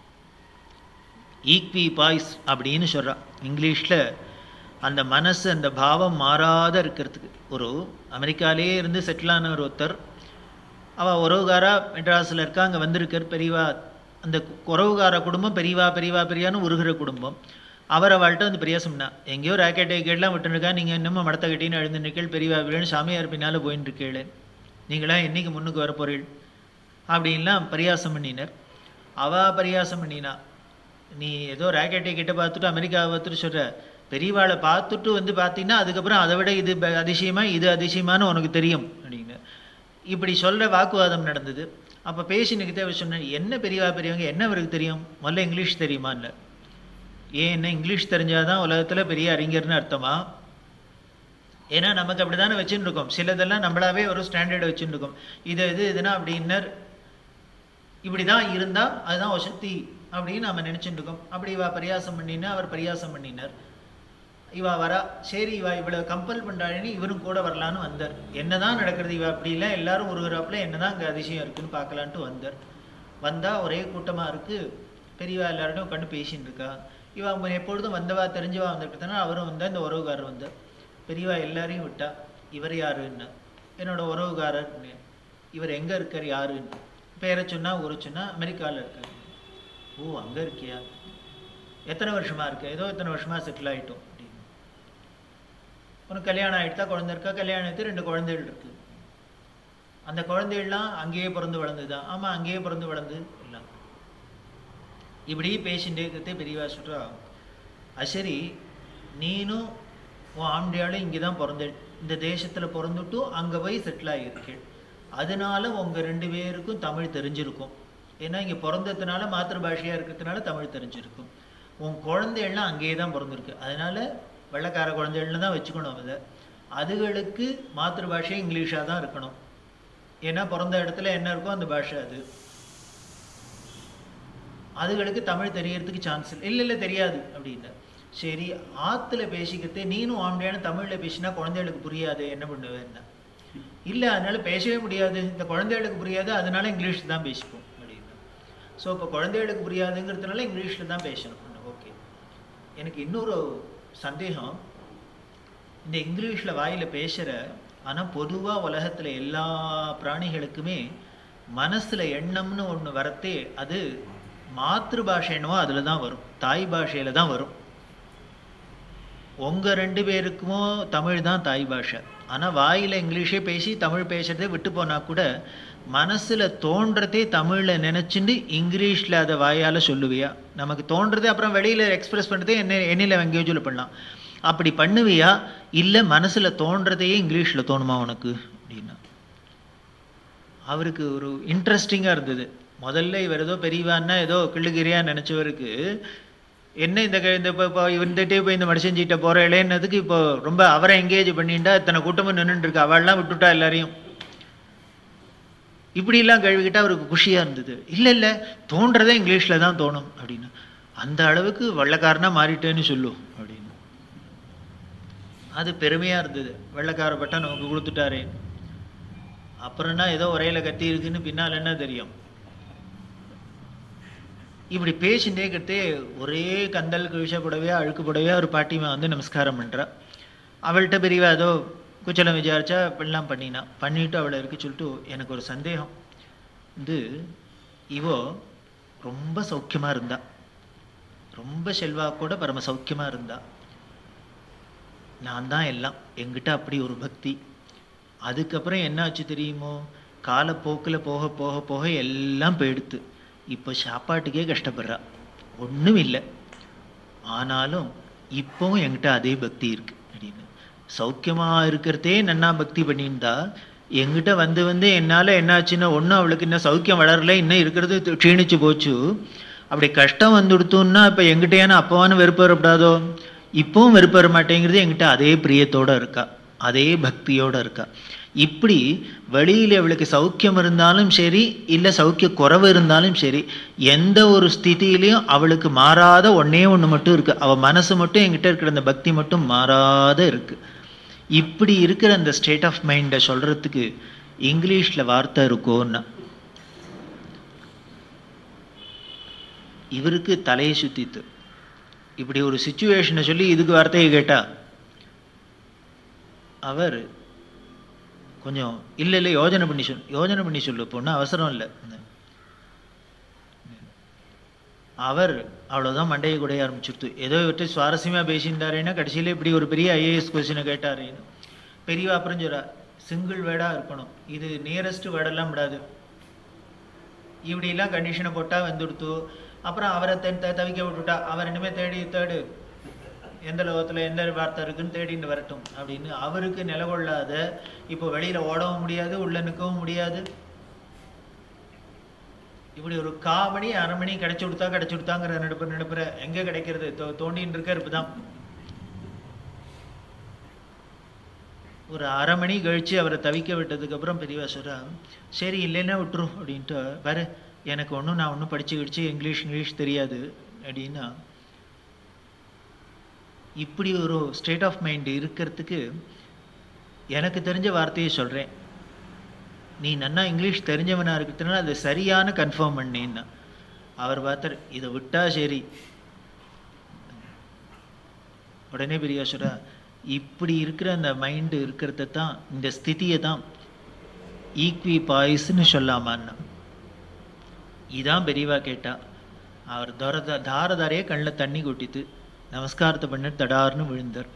ஈக்வி பாய்ஸ் அப்படின்னு சொல்றா இங்கிலீஷில் அந்த மனசு அந்த பாவம் மாறாத இருக்கிறதுக்கு ஒரு அமெரிக்காலே இருந்து செட்டில் ஆன ஒரு ஒருத்தர் அவள் உறவுகாரா மெட்ராஸில் இருக்கா அங்கே வந்திருக்கார் பெரியவா அந்த உறவுகார குடும்பம் பெரியவா பெரியவா பெரியான்னு உருகிற குடும்பம் அவர் அவள்கிட்ட வந்து பெரியா சொன்னா எங்கேயோ ராக்கெட் கேட்லாம் விட்டுருக்கா நீங்கள் இன்னமும் மடத்த கட்டின்னு எழுந்து நிற்கள் பெரியவா விழுன்னு சாமியார் பின்னால் போயின்னு இருக்கேள் நீங்களாம் என்னைக்கு முன்னுக்கு வர போறீள் அப்படின்லாம் பரியாசம் பண்ணினர் அவா பரியாசம் பண்ணினா நீ ஏதோ ராக்கெட்டை கிட்ட பார்த்துட்டு அமெரிக்காவை பார்த்துட்டு சொல்ற பெரியவாளை பார்த்துட்டு வந்து பார்த்தீங்கன்னா அதுக்கப்புறம் அதை விட இது ப- அதிசயமா இது அதிசயமான்னு உனக்கு தெரியும் அப்படின்னு இப்படி சொல்ற வாக்குவாதம் நடந்தது அப்போ பேசினுக்கிட்டே அவர் சொன்னார் என்ன பெரியவா பெரியவங்க என்ன அவருக்கு தெரியும் முதல்ல இங்கிலீஷ் தெரியுமா இல்லை ஏன் என்ன இங்கிலீஷ் தெரிஞ்சாதான் உலகத்துல பெரிய அறிஞர்னு அர்த்தமா ஏன்னா நமக்கு அப்படிதானே வச்சுட்டு இருக்கோம் சிலதெல்லாம் நம்மளாவே ஒரு ஸ்டாண்டர்ட் வச்சுட்டு இருக்கோம் இது இது இதுனா அப்படின்னர் இப்படிதான் இருந்தா அதுதான் வசதி அப்படின்னு நம்ம நினைச்சுட்டு இருக்கோம் அப்படி இவா பரியாசம் பண்ணினா அவர் பரியாசம் பண்ணினார் இவா வரா சரி இவா இவ்வளவு கம்பல் பண்றாள்னு இவரும் கூட வரலான்னு வந்தார் என்னதான் நடக்கிறது இவ அப்படி இல்லை எல்லாரும் ஒருவராப்புல என்னதான் அங்க அதிசயம் இருக்குன்னு பார்க்கலான்ட்டு வந்தார் வந்தா ஒரே கூட்டமா இருக்கு பெரியவா எல்லாரோடும் உட்காந்து பேசின்னு இருக்கா இவா அவங்க எப்பொழுதும் வந்தவா தெரிஞ்சவா வந்துருக்கிறதுனால அவரும் வந்தா இந்த உறவுகாரர் வந்தார் பெரியவா எல்லாரையும் விட்டா இவர் யாருன்னு என்னோட உறவுகாரர் இவர் எங்க இருக்கார் யாருன்னு பேரை சொன்னா ஊரை சொன்னா அமெரிக்கால இருக்காரு ஓ அங்க இருக்கியா எத்தனை வருஷமா இருக்கு ஏதோ இத்தனை வருஷமா செட்டில் ஆயிட்டோம் அப்படின்னு உனக்கு கல்யாணம் ஆயிட்டா குழந்தை இருக்கா கல்யாணம் ஆயிட்டு ரெண்டு குழந்தைகள் இருக்கு அந்த குழந்தைகள்லாம் அங்கேயே பிறந்து வளர்ந்துதான் ஆமா அங்கேயே பிறந்து வளர்ந்து எல்லாம் இப்படி பேசிட்டே இருக்கிறதே பெரியவா சொல்றா அது சரி நீனும் உன் ஆண்டியாலும் இங்கே தான் பிறந்த இந்த தேசத்துல பிறந்துட்டு அங்க போய் செட்டில் ஆகியிருக்கேள் அதனால உங்க ரெண்டு பேருக்கும் தமிழ் தெரிஞ்சிருக்கும் ஏன்னா இங்க பிறந்ததுனால மாத்திருபாஷையா இருக்கிறதுனால தமிழ் தெரிஞ்சிருக்கும் உன் குழந்தைகள்லாம் அங்கேயே தான் பிறந்திருக்கு அதனால வெள்ளைக்கார குழந்தைகள்னு தான் வச்சுக்கணும் அதை அதுகளுக்கு மாத்திருபாஷை இங்கிலீஷாக தான் இருக்கணும் ஏன்னா பிறந்த இடத்துல என்ன இருக்கோ அந்த பாஷை அது அதுகளுக்கு தமிழ் தெரியறதுக்கு சான்ஸ் இல்லை இல்லை இல்லை தெரியாது அப்படின்னு சரி ஆத்துல பேசிக்கிறதே நீனும் ஆம்பளையான தமிழ்ல பேசினா குழந்தைகளுக்கு புரியாது என்ன பண்ணுவேன்னா இல்லை அதனால பேசவே முடியாது இந்த குழந்தைகளுக்கு புரியாது அதனால இங்கிலீஷ் தான் பேசிப்போம் அப்படின்னு ஸோ இப்போ குழந்தைகளுக்கு புரியாதுங்கிறதுனால இங்கிலீஷில் தான் பேசணும் ஓகே எனக்கு இன்னொரு சந்தேகம் இந்த இங்கிலீஷில் வாயில் பேசுகிற ஆனால் பொதுவாக உலகத்தில் எல்லா பிராணிகளுக்குமே மனசில் எண்ணம்னு ஒன்று வரத்தே அது மாத்திரு பாஷைன்னுவோ அதில் தான் வரும் தாய் பாஷையில் தான் வரும் உங்கள் ரெண்டு பேருக்குமோ தமிழ் தான் தாய் பாஷை ஆனால் வாயில் இங்கிலீஷே பேசி தமிழ் பேசுறதே விட்டு போனால் கூட மனசில் தோன்றதே தமிழில் நினச்சிண்டு இங்கிலீஷில் அதை வாயால் சொல்லுவியா நமக்கு தோன்றதே அப்புறம் வெளியில் எக்ஸ்பிரஸ் பண்ணுறதே என்ன என்னில் லாங்குவேஜில் பண்ணலாம் அப்படி பண்ணுவியா இல்லை மனசில் தோன்றதையே இங்கிலீஷில் தோணுமா உனக்கு அப்படின்னா அவருக்கு ஒரு இன்ட்ரெஸ்டிங்காக இருந்தது முதல்ல இவர் ஏதோ பெரியவான்னா ஏதோ கிள்ளுகிரியா நினச்சவருக்கு என்ன இந்த க- இந்த இப்போ வந்துட்டே போய் இந்த மனுஷஞ்சிட்ட போகிற இளையனதுக்கு இப்போ ரொம்ப அவரை எங்கேஜ் பண்ணிட்டா இத்தனை கூட்டமும் நின்றுட்டு இருக்கு அவள்லாம் விட்டுட்டா எல்லாரையும் இப்படிலாம் கழுவிக்கிட்டா அவருக்கு குஷியாக இருந்தது இல்லை இல்லை தோன்றதே இங்கிலீஷில் தான் தோணும் அப்படின்னு அந்த அளவுக்கு வெள்ளக்காரனா மாறிட்டேன்னு சொல்லும் அப்படின்னு அது பெருமையாக இருந்தது வெள்ளக்கார பட்டம் நமக்கு கொடுத்துட்டாரே அப்புறம்னா ஏதோ உரையில கத்தி இருக்குன்னு பின்னால் என்ன தெரியும் இப்படி பேசிட்டே இருக்கிறதே ஒரே கந்தல் கிழிச்சப்படவே அழுக்குப்படவே ஒரு பாட்டிமா வந்து நமஸ்காரம் பண்றா அவள்கிட்ட பெரியவா ஏதோ குச்சலம் விசாரிச்சா எல்லாம் பண்ணினா பண்ணிட்டு அவளை இருக்கு சொல்லிட்டு எனக்கு ஒரு சந்தேகம் வந்து இவோ ரொம்ப சௌக்கியமா இருந்தா ரொம்ப செல்வாக்கோட பரம சௌக்கியமா இருந்தா நான் தான் எல்லாம் என்கிட்ட அப்படி ஒரு பக்தி அதுக்கப்புறம் என்ன ஆச்சு தெரியுமோ காலப்போக்கில் போக போக போக எல்லாம் போயிடுத்து இப்போ சாப்பாட்டுக்கே கஷ்டப்படுறா ஒன்றும் இல்லை ஆனாலும் இப்போவும் என்கிட்ட அதே பக்தி இருக்கு அப்படின்னு சௌக்கியமா இருக்கிறதே நன்னா பக்தி பண்ணியிருந்தா என்கிட்ட வந்து வந்து என்னால் என்னாச்சுன்னா ஒன்றும் அவளுக்கு இன்னும் சௌக்கியம் வளரல இன்னும் இருக்கிறது தி- க்ஷீணிச்சு போச்சு அப்படி கஷ்டம் வந்துடுத்தோன்னா இப்போ எங்கிட்டயான அப்பவான வெறுப்பு வரப்படாதோ இப்பவும் வெறுப்பு வர மாட்டேங்கிறது என்கிட்ட அதே பிரியத்தோட இருக்கா அதே பக்தியோட இருக்கா இப்படி வெளியில அவளுக்கு சௌக்கியம் இருந்தாலும் சரி இல்லை சௌக்கிய குறைவு இருந்தாலும் சரி எந்த ஒரு ஸ்திதியிலையும் அவளுக்கு மாறாத ஒண்ணே ஒண்ணு மட்டும் இருக்கு அவ மனசு மட்டும் என்கிட்ட இருக்கிற அந்த பக்தி மட்டும் மாறாத இருக்கு இப்படி இருக்கிற அந்த ஸ்டேட் ஆஃப் மைண்டை சொல்றதுக்கு இங்கிலீஷ்ல வார்த்தை இருக்கோன்னா இவருக்கு தலையை சுத்தித்து இப்படி ஒரு சுச்சுவேஷனை சொல்லி இதுக்கு வார்த்தையை கேட்டா அவர் கொஞ்சம் இல்லை இல்லை யோஜனை பண்ணி சொல் யோஜனை பண்ணி சொல்லு பொண்ணு அவசரம் இல்லை அவர் அவ்வளவுதான் மண்டையை குடைய ஆரம்பிச்சுடுத்து ஏதோ இவர்கிட்ட சுவாரஸ்யமா பேசியிருந்தாருன்னா கடைசியில இப்படி ஒரு பெரிய ஐஏஎஸ் கொஸ்டினை கேட்டாருன்னு பெரியவா அப்புறம் சொல்றா சிங்கிள் வேர்டா இருக்கணும் இது நியரஸ்ட் வேர்டெல்லாம் விடாது இப்படி எல்லாம் கண்டிஷனை போட்டா வந்துடுத்து அப்புறம் அவரை தெ- தெ- தவிக்க விட்டுட்டா அவர் இனிமே தேடி தேடு எந்த லோகத்துல எந்த வார்த்தை இருக்குன்னு தேடிட்டு வரட்டும் அப்படின்னு அவருக்கு நிலகொள்ளாத இப்போ வெளியில ஓடவும் முடியாது உள்ள நிற்கவும் முடியாது இப்படி ஒரு காமணி அரை மணி கிடைச்சு கொடுத்தா கிடைச்சு கொடுத்தாங்கிற நடுப்பு நடுப்புற எங்க கிடைக்கிறது தோ- தோண்டின்னு இருக்க இப்பதான் ஒரு அரை மணி கழிச்சு அவரை தவிக்க விட்டதுக்கு அப்புறம் பெரியவா சொல்றா சரி இல்லைன்னா விட்டுரும் அப்படின்ட்டு பாரு எனக்கு ஒன்றும் நான் ஒன்றும் படிச்சு கிடிச்சு இங்கிலீஷ் இங்கிலீஷ் தெரியாது அப்படின்னா இப்படி ஒரு ஸ்டேட் ஆஃப் மைண்ட் இருக்கிறதுக்கு எனக்கு தெரிஞ்ச வார்த்தையை சொல்றேன் நீ நன்னா இங்கிலீஷ் தெரிஞ்சவனா இருக்கிறதுனால அதை சரியான கன்ஃபார்ம் பண்ணேன்னா அவர் பார்த்தார் இதை விட்டா சரி உடனே பெரியாசுரா இப்படி இருக்கிற அந்த மைண்டு இருக்கிறத தான் இந்த ஸ்திதியை தான் ஈக்வி பாய்ஸ்னு சொல்லாமான்னா இதான் பெரியவா கேட்டா அவர் தர தாரதாரையே கண்ணில் தண்ணி கொட்டித்து நமஸ்காரத்தை பண்ணி தடார்னு விழுந்தார்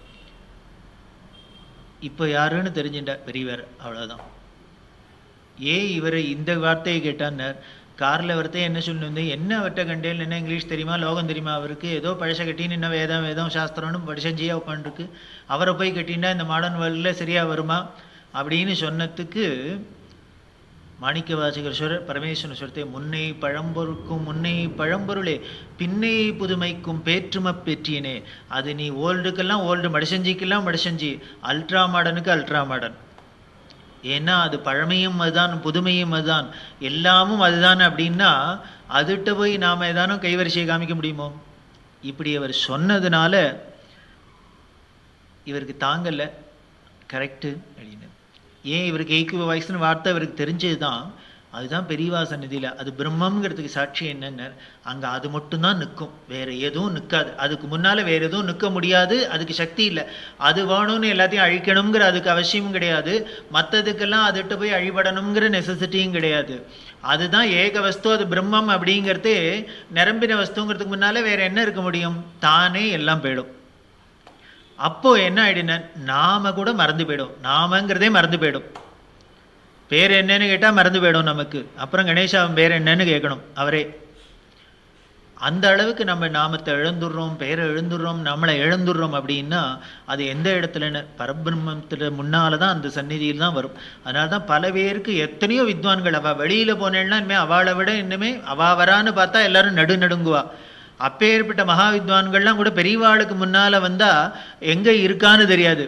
இப்போ யாருன்னு தெரிஞ்சுட்டார் பெரியவர் அவ்வளவுதான் ஏன் இவரை இந்த வார்த்தையை கேட்டான்னார் கார்ல வரத்தே என்ன சொல்லணும் என்ன அவர்கிட்ட கண்டேன் என்ன இங்கிலீஷ் தெரியுமா லோகம் தெரியுமா அவருக்கு ஏதோ பழச கட்டின்னு என்ன வேதம் வேதம் சாஸ்திரம்னு படிச்சஞ்சியா உட்காந்துருக்கு அவரை போய் கட்டினா இந்த மாடர்ன் வேர்ல்டில் சரியா வருமா அப்படின்னு சொன்னதுக்கு மாணிக்க வாசகர் சொல்ற பரமேஸ்வரன் சொல்றதே முன்னை பழம்பொருக்கும் முன்னை பழம்பொருளே பின்னை புதுமைக்கும் பேற்றும பெற்றியனே அது நீ ஓல்டுக்கெல்லாம் ஓல்டு மடிசஞ்சிக்கெல்லாம் மடிசஞ்சி அல்ட்ரா மாடர்னுக்கு அல்ட்ரா மாடர்ன் ஏன்னா அது பழமையும் அதுதான் புதுமையும் அதுதான் எல்லாமும் அதுதான் அப்படின்னா அதுகிட்ட போய் நாம ஏதானும் கைவரிசையை காமிக்க முடியுமோ இப்படி அவர் சொன்னதுனால இவருக்கு தாங்கல கரெக்டு அப்படின்னு ஏன் இவருக்கு ஏக்கு வயசுன்னு வார்த்தை இவருக்கு தெரிஞ்சதுதான் அதுதான் பெரியவா சந்நிதியில அது பிரம்மங்கிறதுக்கு சாட்சி என்னன்னு அங்க அது மட்டும்தான் நிற்கும் வேற எதுவும் நிற்காது அதுக்கு முன்னால வேற எதுவும் நிற்க முடியாது அதுக்கு சக்தி இல்லை அது வேணும்னு எல்லாத்தையும் அழிக்கணுங்கிற அதுக்கு அவசியமும் கிடையாது மற்றதுக்கெல்லாம் அதுகிட்ட போய் அழிபடணுங்கிற நெசசிட்டியும் கிடையாது அதுதான் ஏக வஸ்து அது பிரம்மம் அப்படிங்கிறது நிரம்பின வஸ்துங்கிறதுக்கு முன்னால வேற என்ன இருக்க முடியும் தானே எல்லாம் போயிடும் அப்போ என்ன ஆயிடுன நாம கூட மறந்து போயிடும் நாமங்கிறதே மறந்து போயிடும் பேர் என்னன்னு கேட்டா மறந்து போயிடும் நமக்கு அப்புறம் கணேசாவன் பேர் என்னன்னு கேட்கணும் அவரே அந்த அளவுக்கு நம்ம நாமத்தை இழந்துடுறோம் பேரை இழந்துடுறோம் நம்மளை இழந்துடுறோம் அப்படின்னா அது எந்த இடத்துலன்னு பரபிரம்மத்துல முன்னால தான் அந்த சந்நிதியில் தான் வரும் அதனால தான் பல பேருக்கு எத்தனையோ வித்வான்கள் அவ வெளியில போனேன்னா இனிமே அவளை விட இன்னுமே அவ வரான்னு பார்த்தா எல்லாரும் நடு நடுங்குவா அப்பேற்பட்ட மகா வித்வான்கள்லாம் கூட பெரியவாளுக்கு முன்னால வந்தா எங்க இருக்கான்னு தெரியாது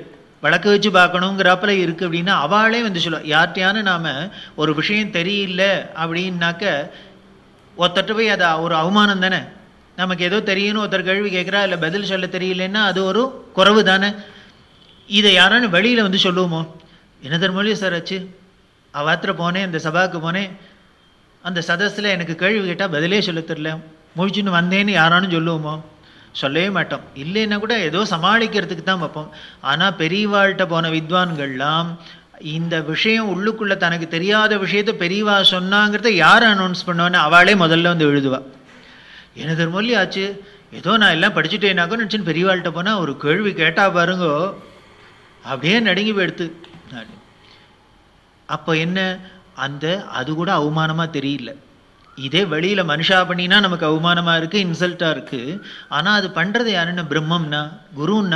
வழக்கு வச்சு பார்க்கணுங்கிறாப்புல இருக்கு அப்படின்னா அவளே வந்து சொல்லுவா யார்கிட்டயான நாம ஒரு விஷயம் தெரியல அப்படின்னாக்க ஒருத்தட்ட போய் அது ஒரு அவமானம் தானே நமக்கு ஏதோ தெரியணும் ஒருத்தர் கேள்வி கேட்குறா இல்லை பதில் சொல்ல தெரியலன்னா அது ஒரு குறவு தானே இதை யாரானு வெளியில் வந்து சொல்லுவோமோ என்ன தர்மொழி சார் ஆச்சு அவாத்திர போனேன் அந்த சபாவுக்கு போனேன் அந்த சதஸில் எனக்கு கேள்வி கேட்டால் பதிலே சொல்ல தெரியல முழிச்சுன்னு வந்தேன்னு யாரானும் சொல்லுவோமோ சொல்லவே மாட்டோம் இல்லைன்னா கூட ஏதோ சமாளிக்கிறதுக்கு தான் வைப்போம் ஆனால் பெரியவாள்கிட்ட போன வித்வான்கள்லாம் இந்த விஷயம் உள்ளுக்குள்ள தனக்கு தெரியாத விஷயத்த பெரியவா சொன்னாங்கிறத யார் அனௌன்ஸ் பண்ணுவான்னு அவளே முதல்ல வந்து எழுதுவா எனது மொழி ஆச்சு ஏதோ நான் எல்லாம் படிச்சுட்டேனாக்கோ நினச்சின்னு பெரியவாள்கிட்ட போனால் ஒரு கேள்வி கேட்டா பாருங்கோ அப்படியே நடுங்கி போயிடுத்து அப்போ என்ன அந்த அது கூட அவமானமாக தெரியல இதே வெளியில் மனுஷா பண்ணினா நமக்கு அவமானமாக இருக்குது இன்சல்ட்டாக இருக்குது ஆனால் அது பண்ணுறது யாருன்னா பிரம்மம்னா குருன்னா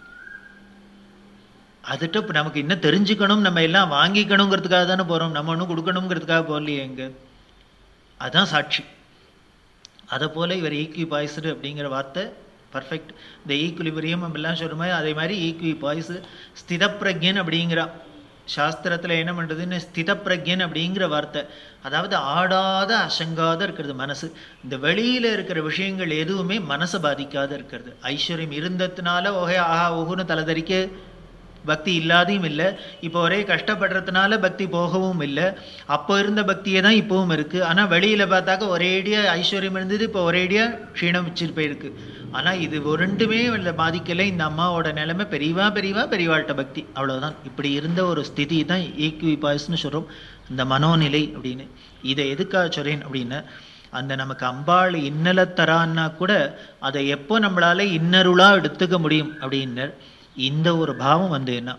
அதுட்ட இப்போ நமக்கு இன்னும் தெரிஞ்சுக்கணும் நம்ம எல்லாம் வாங்கிக்கணுங்கிறதுக்காக தானே போகிறோம் நம்ம ஒன்றும் கொடுக்கணுங்கிறதுக்காக போகலையே எங்க அதான் சாட்சி அதை போல இவர் ஈக்வி பாய்ஸ்டு அப்படிங்கிற வார்த்தை பர்ஃபெக்ட் இந்த ஈக்குலிபரியம் எல்லாம் சொல்கிற மாதிரி அதே மாதிரி ஈக்வி பாய்ஸு ஸ்திதப்பிரஜன் அப்படிங்கிறா சாஸ்திரத்தில் என்ன பண்ணுறதுன்னு ஸ்திதப்பிரஜன் அப்படிங்கிற வார்த்தை அதாவது ஆடாத அசங்காத இருக்கிறது மனசு இந்த வெளியில் இருக்கிற விஷயங்கள் எதுவுமே மனசை பாதிக்காத இருக்கிறது ஐஸ்வர்யம் இருந்ததுனால ஓகே ஆஹா ஓகுன்னு தலைதறிக்க பக்தி இல்லாதையும் இல்லை இப்போ ஒரே கஷ்டப்படுறதுனால பக்தி போகவும் இல்லை அப்போ இருந்த பக்தியே தான் இப்போவும் இருக்குது ஆனால் வெளியில் பார்த்தாக்க ஒரேடியாக ஐஸ்வர்யம் இருந்தது இப்போ ஒரேடியாக க்ஷீணம் வச்சுட்டு போயிருக்கு ஆனால் இது ரெண்டுமே இல்லை பாதிக்கலை இந்த அம்மாவோட நிலைமை பெரியவா பெரியவா பெரியவாள்கிட்ட பக்தி அவ்வளோதான் இப்படி இருந்த ஒரு ஸ்திதி தான் ஈக்வி பாய்ஸ்னு சொல்கிறோம் இந்த மனோநிலை அப்படின்னு இதை எதுக்காக சொல்கிறேன் அப்படின்னு அந்த நமக்கு அம்பாள் இன்னலை தரான்னா கூட அதை எப்போ நம்மளால இன்னருளாக எடுத்துக்க முடியும் அப்படின்னு இந்த ஒரு பாவம் வந்து என்ன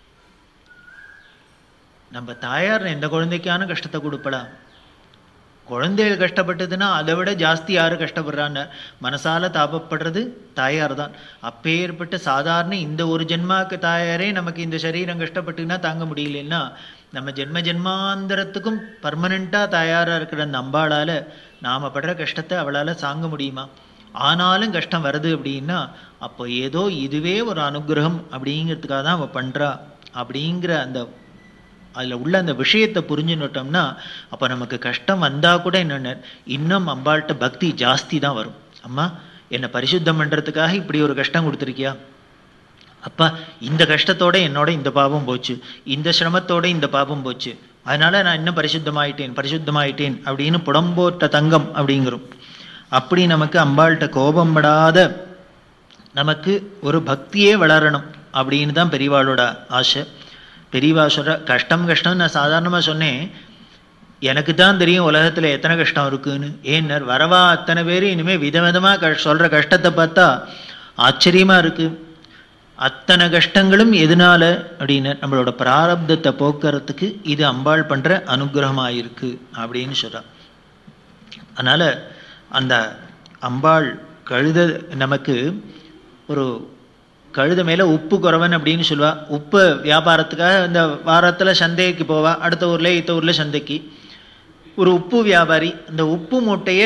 நம்ம தாயார் எந்த குழந்தைக்கான கஷ்டத்தை கொடுப்பலாம் குழந்தைகள் கஷ்டப்பட்டதுன்னா அதை விட ஜாஸ்தி யாரு கஷ்டப்படுறான்னு மனசால தாபப்படுறது தாயார் தான் அப்பேற்பட்ட சாதாரண இந்த ஒரு ஜென்மாக்கு தாயாரே நமக்கு இந்த சரீரம் கஷ்டப்பட்டுன்னா தாங்க முடியலன்னா நம்ம ஜென்ம ஜென்மாந்தரத்துக்கும் பர்மனண்ட்டாக தாயாராக இருக்கிற அந்த அம்பாளால் நாம் படுற கஷ்டத்தை அவளால் தாங்க முடியுமா ஆனாலும் கஷ்டம் வருது அப்படின்னா அப்போ ஏதோ இதுவே ஒரு அனுகிரகம் அப்படிங்கிறதுக்காக தான் அவள் பண்ணுறா அப்படிங்கிற அந்த அதில் உள்ள அந்த விஷயத்தை புரிஞ்சுன்னுட்டோம்னா அப்போ நமக்கு கஷ்டம் வந்தால் கூட என்னென்ன இன்னும் அம்பாள்கிட்ட பக்தி ஜாஸ்தி தான் வரும் அம்மா என்னை பரிசுத்தம் பண்ணுறதுக்காக இப்படி ஒரு கஷ்டம் கொடுத்துருக்கியா அப்பா இந்த கஷ்டத்தோட என்னோட இந்த பாவம் போச்சு இந்த சிரமத்தோட இந்த பாவம் போச்சு அதனால நான் இன்னும் பரிசுத்தமாயிட்டேன் பரிசுத்தமாயிட்டேன் அப்படின்னு புடம்போட்ட தங்கம் அப்படிங்கிறோம் அப்படி நமக்கு அம்பாள்கிட்ட கோபம் படாத நமக்கு ஒரு பக்தியே வளரணும் அப்படின்னு தான் பெரியவாளோட ஆசை பெரியவா சொல்கிற கஷ்டம் கஷ்டம் நான் சாதாரணமாக சொன்னேன் எனக்கு தான் தெரியும் உலகத்தில் எத்தனை கஷ்டம் இருக்குன்னு ஏன்னர் வரவா அத்தனை பேர் இனிமேல் விதவிதமாக க சொல்கிற கஷ்டத்தை பார்த்தா ஆச்சரியமாக இருக்குது அத்தனை கஷ்டங்களும் எதனால அப்படின்னு நம்மளோட பிராரப்தத்தை போக்குறதுக்கு இது அம்பாள் பண்ணுற அனுகிரகமாக இருக்கு அப்படின்னு சொல்கிறா அதனால் அந்த அம்பாள் கழுத நமக்கு ஒரு கழுத மேலே உப்பு குறவன் அப்படின்னு சொல்லுவா உப்பு வியாபாரத்துக்காக இந்த வாரத்தில் சந்தைக்கு போவா அடுத்த ஊரில் இத்த ஊரில் சந்தைக்கு ஒரு உப்பு வியாபாரி அந்த உப்பு மூட்டையை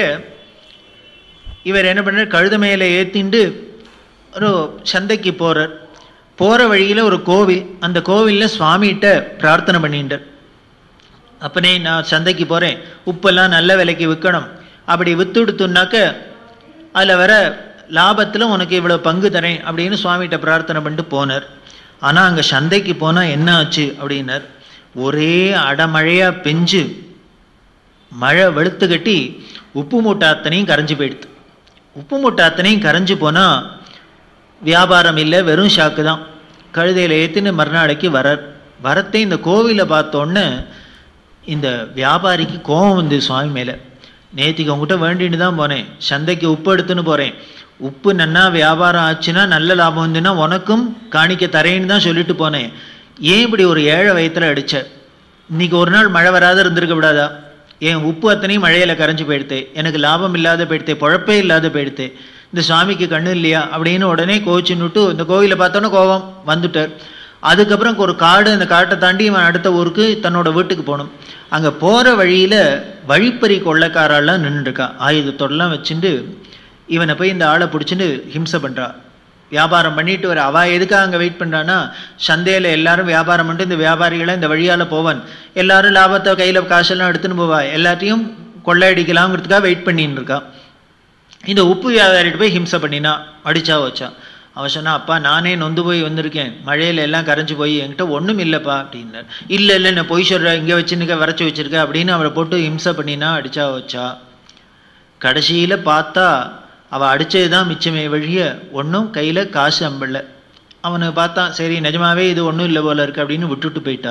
இவர் என்ன பண்ணுறார் கழுத மேலே ஏற்றிண்டு ஒரு சந்தைக்கு போகிறார் போகிற வழியில் ஒரு கோவில் அந்த கோவிலில் சுவாமிகிட்ட பிரார்த்தனை பண்ணிட்டார் அப்பனே நான் சந்தைக்கு போகிறேன் உப்பெல்லாம் நல்ல விலைக்கு விற்கணும் அப்படி வித்து விடுத்துனாக்க அதில் வர லாபத்தில் உனக்கு இவ்வளோ பங்கு தரேன் அப்படின்னு சுவாமிகிட்ட பிரார்த்தனை பண்ணிட்டு போனார் ஆனால் அங்கே சந்தைக்கு போனால் என்ன ஆச்சு அப்படின்னார் ஒரே அடமழையாக பெஞ்சு மழை வெளுத்து கட்டி உப்பு மூட்டை அத்தனையும் கரைஞ்சி போயிடுது உப்பு மூட்டை அத்தனையும் கரைஞ்சு போனால் வியாபாரம் இல்லை வெறும் ஷாக்கு தான் கழுதையில் ஏற்றின்னு மறுநாளைக்கு வர வரத்தை இந்த கோவிலை பார்த்தோன்னே இந்த வியாபாரிக்கு கோபம் வந்து சுவாமி மேலே நேற்றுக்கு உங்ககிட்ட வேண்டின்னு தான் போனேன் சந்தைக்கு உப்பு எடுத்துன்னு போகிறேன் உப்பு நன்னா வியாபாரம் ஆச்சுன்னா நல்ல லாபம் வந்துன்னா உனக்கும் காணிக்க தரேன்னு தான் சொல்லிட்டு போனேன் ஏன் இப்படி ஒரு ஏழை வயத்தில் அடிச்ச இன்னைக்கு ஒரு நாள் மழை வராத இருந்திருக்க விடாதா என் உப்பு அத்தனையும் மழையில் கரைஞ்சு போயிடுத்தே எனக்கு லாபம் இல்லாத போயிடுத்தே பொழப்பே இல்லாத போயிடுத்தே இந்த சுவாமிக்கு கண்ணு இல்லையா அப்படின்னு உடனே கோச்சின்னுட்டு இந்த கோவிலை பார்த்தோன்னே கோபம் வந்துட்டார் அதுக்கப்புறம் ஒரு காடு அந்த காட்டை தாண்டி இவன் அடுத்த ஊருக்கு தன்னோட வீட்டுக்கு போகணும் அங்கே போகிற வழியில் வழிப்பறி கொள்ளைக்காரெல்லாம் நின்றுருக்கா ஆயுதத்தோடலாம் வச்சுட்டு இவனை போய் இந்த ஆளை பிடிச்சிட்டு ஹிம்சை பண்ணுறா வியாபாரம் பண்ணிட்டு வர அவ எதுக்காக அங்கே வெயிட் பண்ணுறான்னா சந்தையில் எல்லாரும் வியாபாரம் பண்ணிட்டு இந்த வியாபாரிகளை இந்த வழியால் போவான் எல்லாரும் லாபத்தை கையில் காசெல்லாம் எடுத்துன்னு போவா எல்லாத்தையும் கொள்ளையடிக்கலாங்கிறதுக்காக வெயிட் பண்ணின்னு இருக்கா இந்த உப்பு வியாபாரிட்டு போய் ஹிம்சை பண்ணினா அடிச்சா வச்சா அவன் சொன்னா அப்பா நானே நொந்து போய் வந்திருக்கேன் மழையில எல்லாம் கரைஞ்சு போய் என்கிட்ட ஒன்றும் இல்லைப்பா அப்படின்னார் இல்லை இல்லை நான் பொய் சொல்கிறேன் இங்கே வச்சுருக்க வரைச்சி வச்சிருக்க அப்படின்னு அவரை போட்டு ஹிம்சை பண்ணினா அடிச்சா வச்சா கடைசியில் பார்த்தா அவள் அடித்தது தான் மிச்சமே வழிய ஒன்றும் கையில் காசு அம்பல அவனுக்கு பார்த்தான் சரி நிஜமாவே இது ஒன்றும் இல்லை போல இருக்கு அப்படின்னு விட்டுட்டு போயிட்டா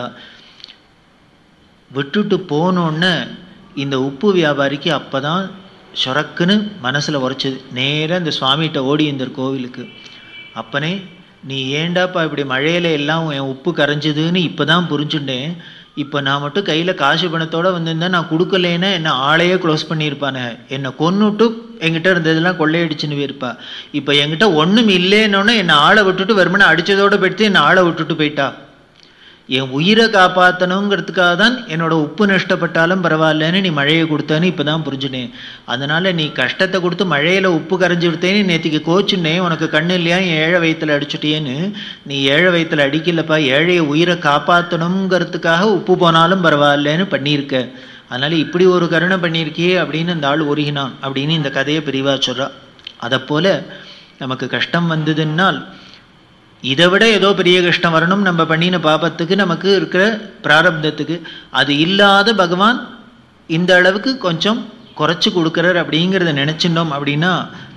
விட்டுட்டு போனோன்னு இந்த உப்பு வியாபாரிக்கு அப்போ தான் சொரக்குன்னு மனசில் உரைச்சது நேராக இந்த சுவாமிகிட்ட ஓடி இந்த கோவிலுக்கு அப்பனே நீ ஏண்டாப்பா இப்படி மழையில எல்லாம் என் உப்பு கரைஞ்சதுன்னு இப்போ தான் புரிஞ்சுட்டேன் இப்போ நான் மட்டும் கையில் காசு பணத்தோட வந்திருந்தா நான் கொடுக்கலேன்னா என்ன ஆளையே க்ளோஸ் பண்ணியிருப்பானே என்னை கொன்னுட்டு என்கிட்ட இருந்ததெல்லாம் கொள்ளையடிச்சுன்னு போயிருப்பா இப்போ என்கிட்ட ஒன்றும் இல்லைன்னொன்னே என்னை ஆளை விட்டுட்டு வெறுமனே அடித்ததோடு போயிட்டு என்னை ஆளை விட்டுட்டு போயிட்டா என் உயிரை காப்பாற்றணுங்கிறதுக்காக தான் என்னோட உப்பு நஷ்டப்பட்டாலும் பரவாயில்லன்னு நீ மழையை கொடுத்தேன்னு இப்போ தான் புரிஞ்சுனேன் அதனால் நீ கஷ்டத்தை கொடுத்து மழையில் உப்பு கரைஞ்சி விடுத்தேன்னு நேற்றுக்கு கோச்சுனேன் உனக்கு கண்ணு இல்லையா என் ஏழை வயிற்றுல அடிச்சுட்டேன்னு நீ ஏழை வயிற்றுல அடிக்கலப்பா ஏழையை உயிரை காப்பாற்றணுங்கிறதுக்காக உப்பு போனாலும் பரவாயில்லன்னு பண்ணியிருக்க அதனால் இப்படி ஒரு கருணை பண்ணியிருக்கியே அப்படின்னு அந்த ஆள் உருகினான் அப்படின்னு இந்த கதையை பிரிவாக சொல்கிறா அதை போல் நமக்கு கஷ்டம் வந்ததுன்னால் இதை விட ஏதோ பெரிய கஷ்டம் வரணும் நம்ம பண்ணின பாபத்துக்கு நமக்கு இருக்கிற பிராரப்தத்துக்கு அது இல்லாத பகவான் இந்த அளவுக்கு கொஞ்சம் குறைச்சி கொடுக்குறார் அப்படிங்கிறத நினச்சிட்டோம் அப்படின்னா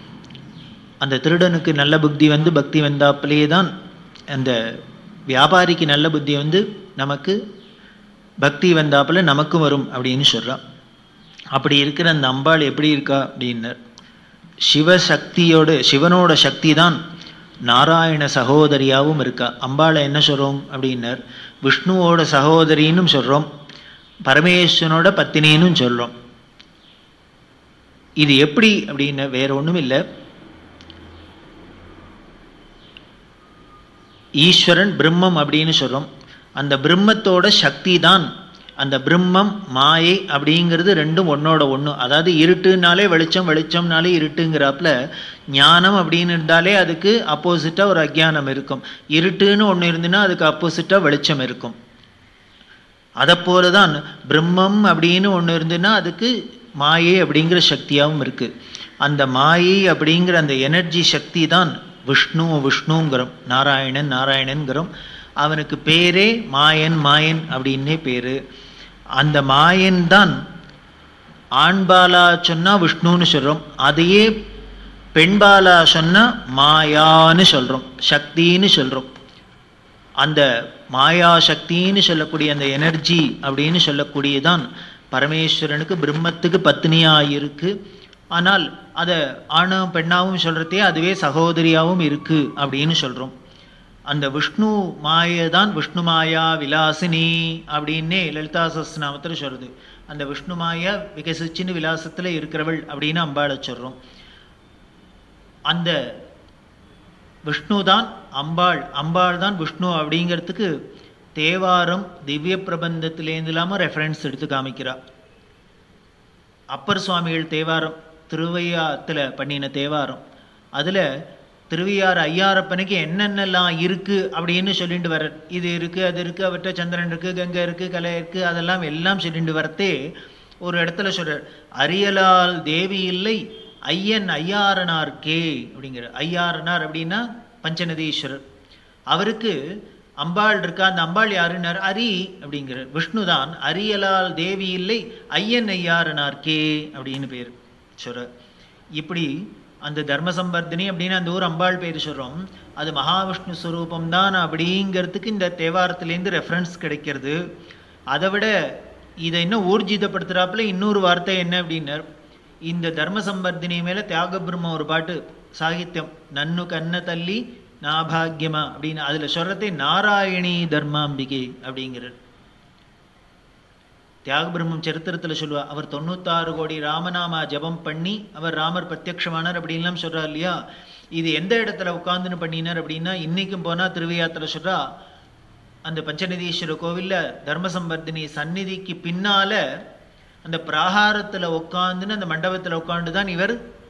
அந்த திருடனுக்கு நல்ல புத்தி வந்து பக்தி வந்தாப்பிலேயே தான் அந்த வியாபாரிக்கு நல்ல புத்தி வந்து நமக்கு பக்தி வந்தாப்புல நமக்கும் வரும் அப்படின்னு சொல்கிறான் அப்படி இருக்கிற அந்த அம்பாள் எப்படி இருக்கா அப்படின்னர் சிவசக்தியோடு சிவனோட சக்தி தான் நாராயண சகோதரியாவும் இருக்கா அம்பாளை என்ன சொல்கிறோம் அப்படின்னர் விஷ்ணுவோட சகோதரின்னு சொல்கிறோம் பரமேஸ்வரனோட பத்தினின்னு சொல்கிறோம் இது எப்படி அப்படின்னு வேற ஒன்றும் இல்லை ஈஸ்வரன் பிரம்மம் அப்படின்னு சொல்கிறோம் அந்த பிரம்மத்தோட சக்தி தான் அந்த பிரம்மம் மாயை அப்படிங்கிறது ரெண்டும் ஒன்னோட ஒன்று அதாவது இருட்டுனாலே வெளிச்சம் வெளிச்சம்னாலே இருட்டுங்கிறாப்புல ஞானம் அப்படின்னு இருந்தாலே அதுக்கு அப்போசிட்டாக ஒரு அஜ்ஞானம் இருக்கும் இருட்டுன்னு ஒன்று இருந்துன்னா அதுக்கு அப்போசிட்டாக வெளிச்சம் இருக்கும் அதை போல தான் பிரம்மம் அப்படின்னு ஒன்று இருந்துன்னா அதுக்கு மாயை அப்படிங்கிற சக்தியாகவும் இருக்குது அந்த மாயை அப்படிங்கிற அந்த எனர்ஜி சக்தி தான் விஷ்ணு விஷ்ணுங்கிறோம் நாராயணன் நாராயணன்கிறோம் அவனுக்கு பேரே மாயன் மாயன் அப்படின்னே பேர் அந்த மாயன் தான் ஆண்பாலா சொன்னால் விஷ்ணுன்னு சொல்கிறோம் அதையே பெண்பாலா சொன்னால் மாயான்னு சொல்கிறோம் சக்தின்னு சொல்கிறோம் அந்த மாயா சக்தின்னு சொல்லக்கூடிய அந்த எனர்ஜி அப்படின்னு சொல்லக்கூடியதான் பரமேஸ்வரனுக்கு பிரம்மத்துக்கு பத்னியாக இருக்கு ஆனால் அதை ஆணும் பெண்ணாவும் சொல்கிறதே அதுவே சகோதரியாகவும் இருக்கு அப்படின்னு சொல்கிறோம் அந்த விஷ்ணு மாயை தான் விஷ்ணு மாயா விலாசினி அப்படின்னே லலிதா சஸ்நாமத்தில் சொல்கிறது அந்த விஷ்ணு மாயா விகசிச்சின்னு விலாசத்தில் இருக்கிறவள் அப்படின்னு அம்பாளை சொல்கிறோம் அந்த விஷ்ணு தான் அம்பாள் அம்பாள் தான் விஷ்ணு அப்படிங்கிறதுக்கு தேவாரம் திவ்ய பிரபந்தத்திலேருந்து இல்லாமல் ரெஃபரன்ஸ் எடுத்து காமிக்கிறா அப்பர் சுவாமிகள் தேவாரம் திருவையாத்தில் பண்ணின தேவாரம் அதில் திருவையார் ஐயாரப்பனுக்கு என்னென்னலாம் இருக்கு அப்படின்னு சொல்லிட்டு வர இது இருக்கு அது இருக்கு அவர்கிட்ட சந்திரன் இருக்கு கங்கை இருக்கு கலை இருக்கு அதெல்லாம் எல்லாம் சொல்லிட்டு வரத்தே ஒரு இடத்துல சொல்றார் அரியலால் தேவி இல்லை ஐயன் ஐயாரனார் கே அப்படிங்கிற ஐயாரனார் அப்படின்னா பஞ்சநதீஸ்வரர் அவருக்கு அம்பாள் இருக்கா அந்த அம்பாள் யாருன்னார் அரி அப்படிங்கிற விஷ்ணு தான் அரியலால் தேவி இல்லை ஐயன் ஐயாரனார் கே அப்படின்னு பேர் சொல்ற இப்படி அந்த தர்ம சம்பர்தினி அப்படின்னு அந்த ஊர் அம்பாள் பேர் சொல்கிறோம் அது மகாவிஷ்ணு ஸ்வரூபம் தான் அப்படிங்கிறதுக்கு இந்த தேவாரத்துலேருந்து ரெஃபரன்ஸ் கிடைக்கிறது அதை விட இதை இன்னும் ஊர்ஜிதப்படுத்துகிறாப்புல இன்னொரு வார்த்தை என்ன அப்படின்னார் இந்த தர்ம சம்பர்தினி மேலே தியாக பிரம்ம ஒரு பாட்டு சாகித்யம் நன்னு கண்ண தள்ளி நாபாகியமா அப்படின்னு அதில் சொல்கிறதே நாராயணி தர்மாம்பிகை அப்படிங்கிறார் தியாக பிரம்மம் சரித்திரத்தில் சொல்லுவா அவர் தொண்ணூத்தாறு கோடி ராமநாமா ஜபம் பண்ணி அவர் ராமர் பிரத்யக்ஷமானார் அப்படின்லாம் சொல்கிறார் இல்லையா இது எந்த இடத்துல உட்காந்துன்னு பண்ணினார் அப்படின்னா இன்னைக்கும் போனால் திருவையாத்தில் சொல்கிறா அந்த பஞ்சநதீஸ்வர கோவிலில் தர்மசம்பர்தினி சந்நிதிக்கு பின்னால் அந்த பிராகாரத்தில் உட்காந்துன்னு அந்த மண்டபத்தில் உட்காந்து தான் இவர்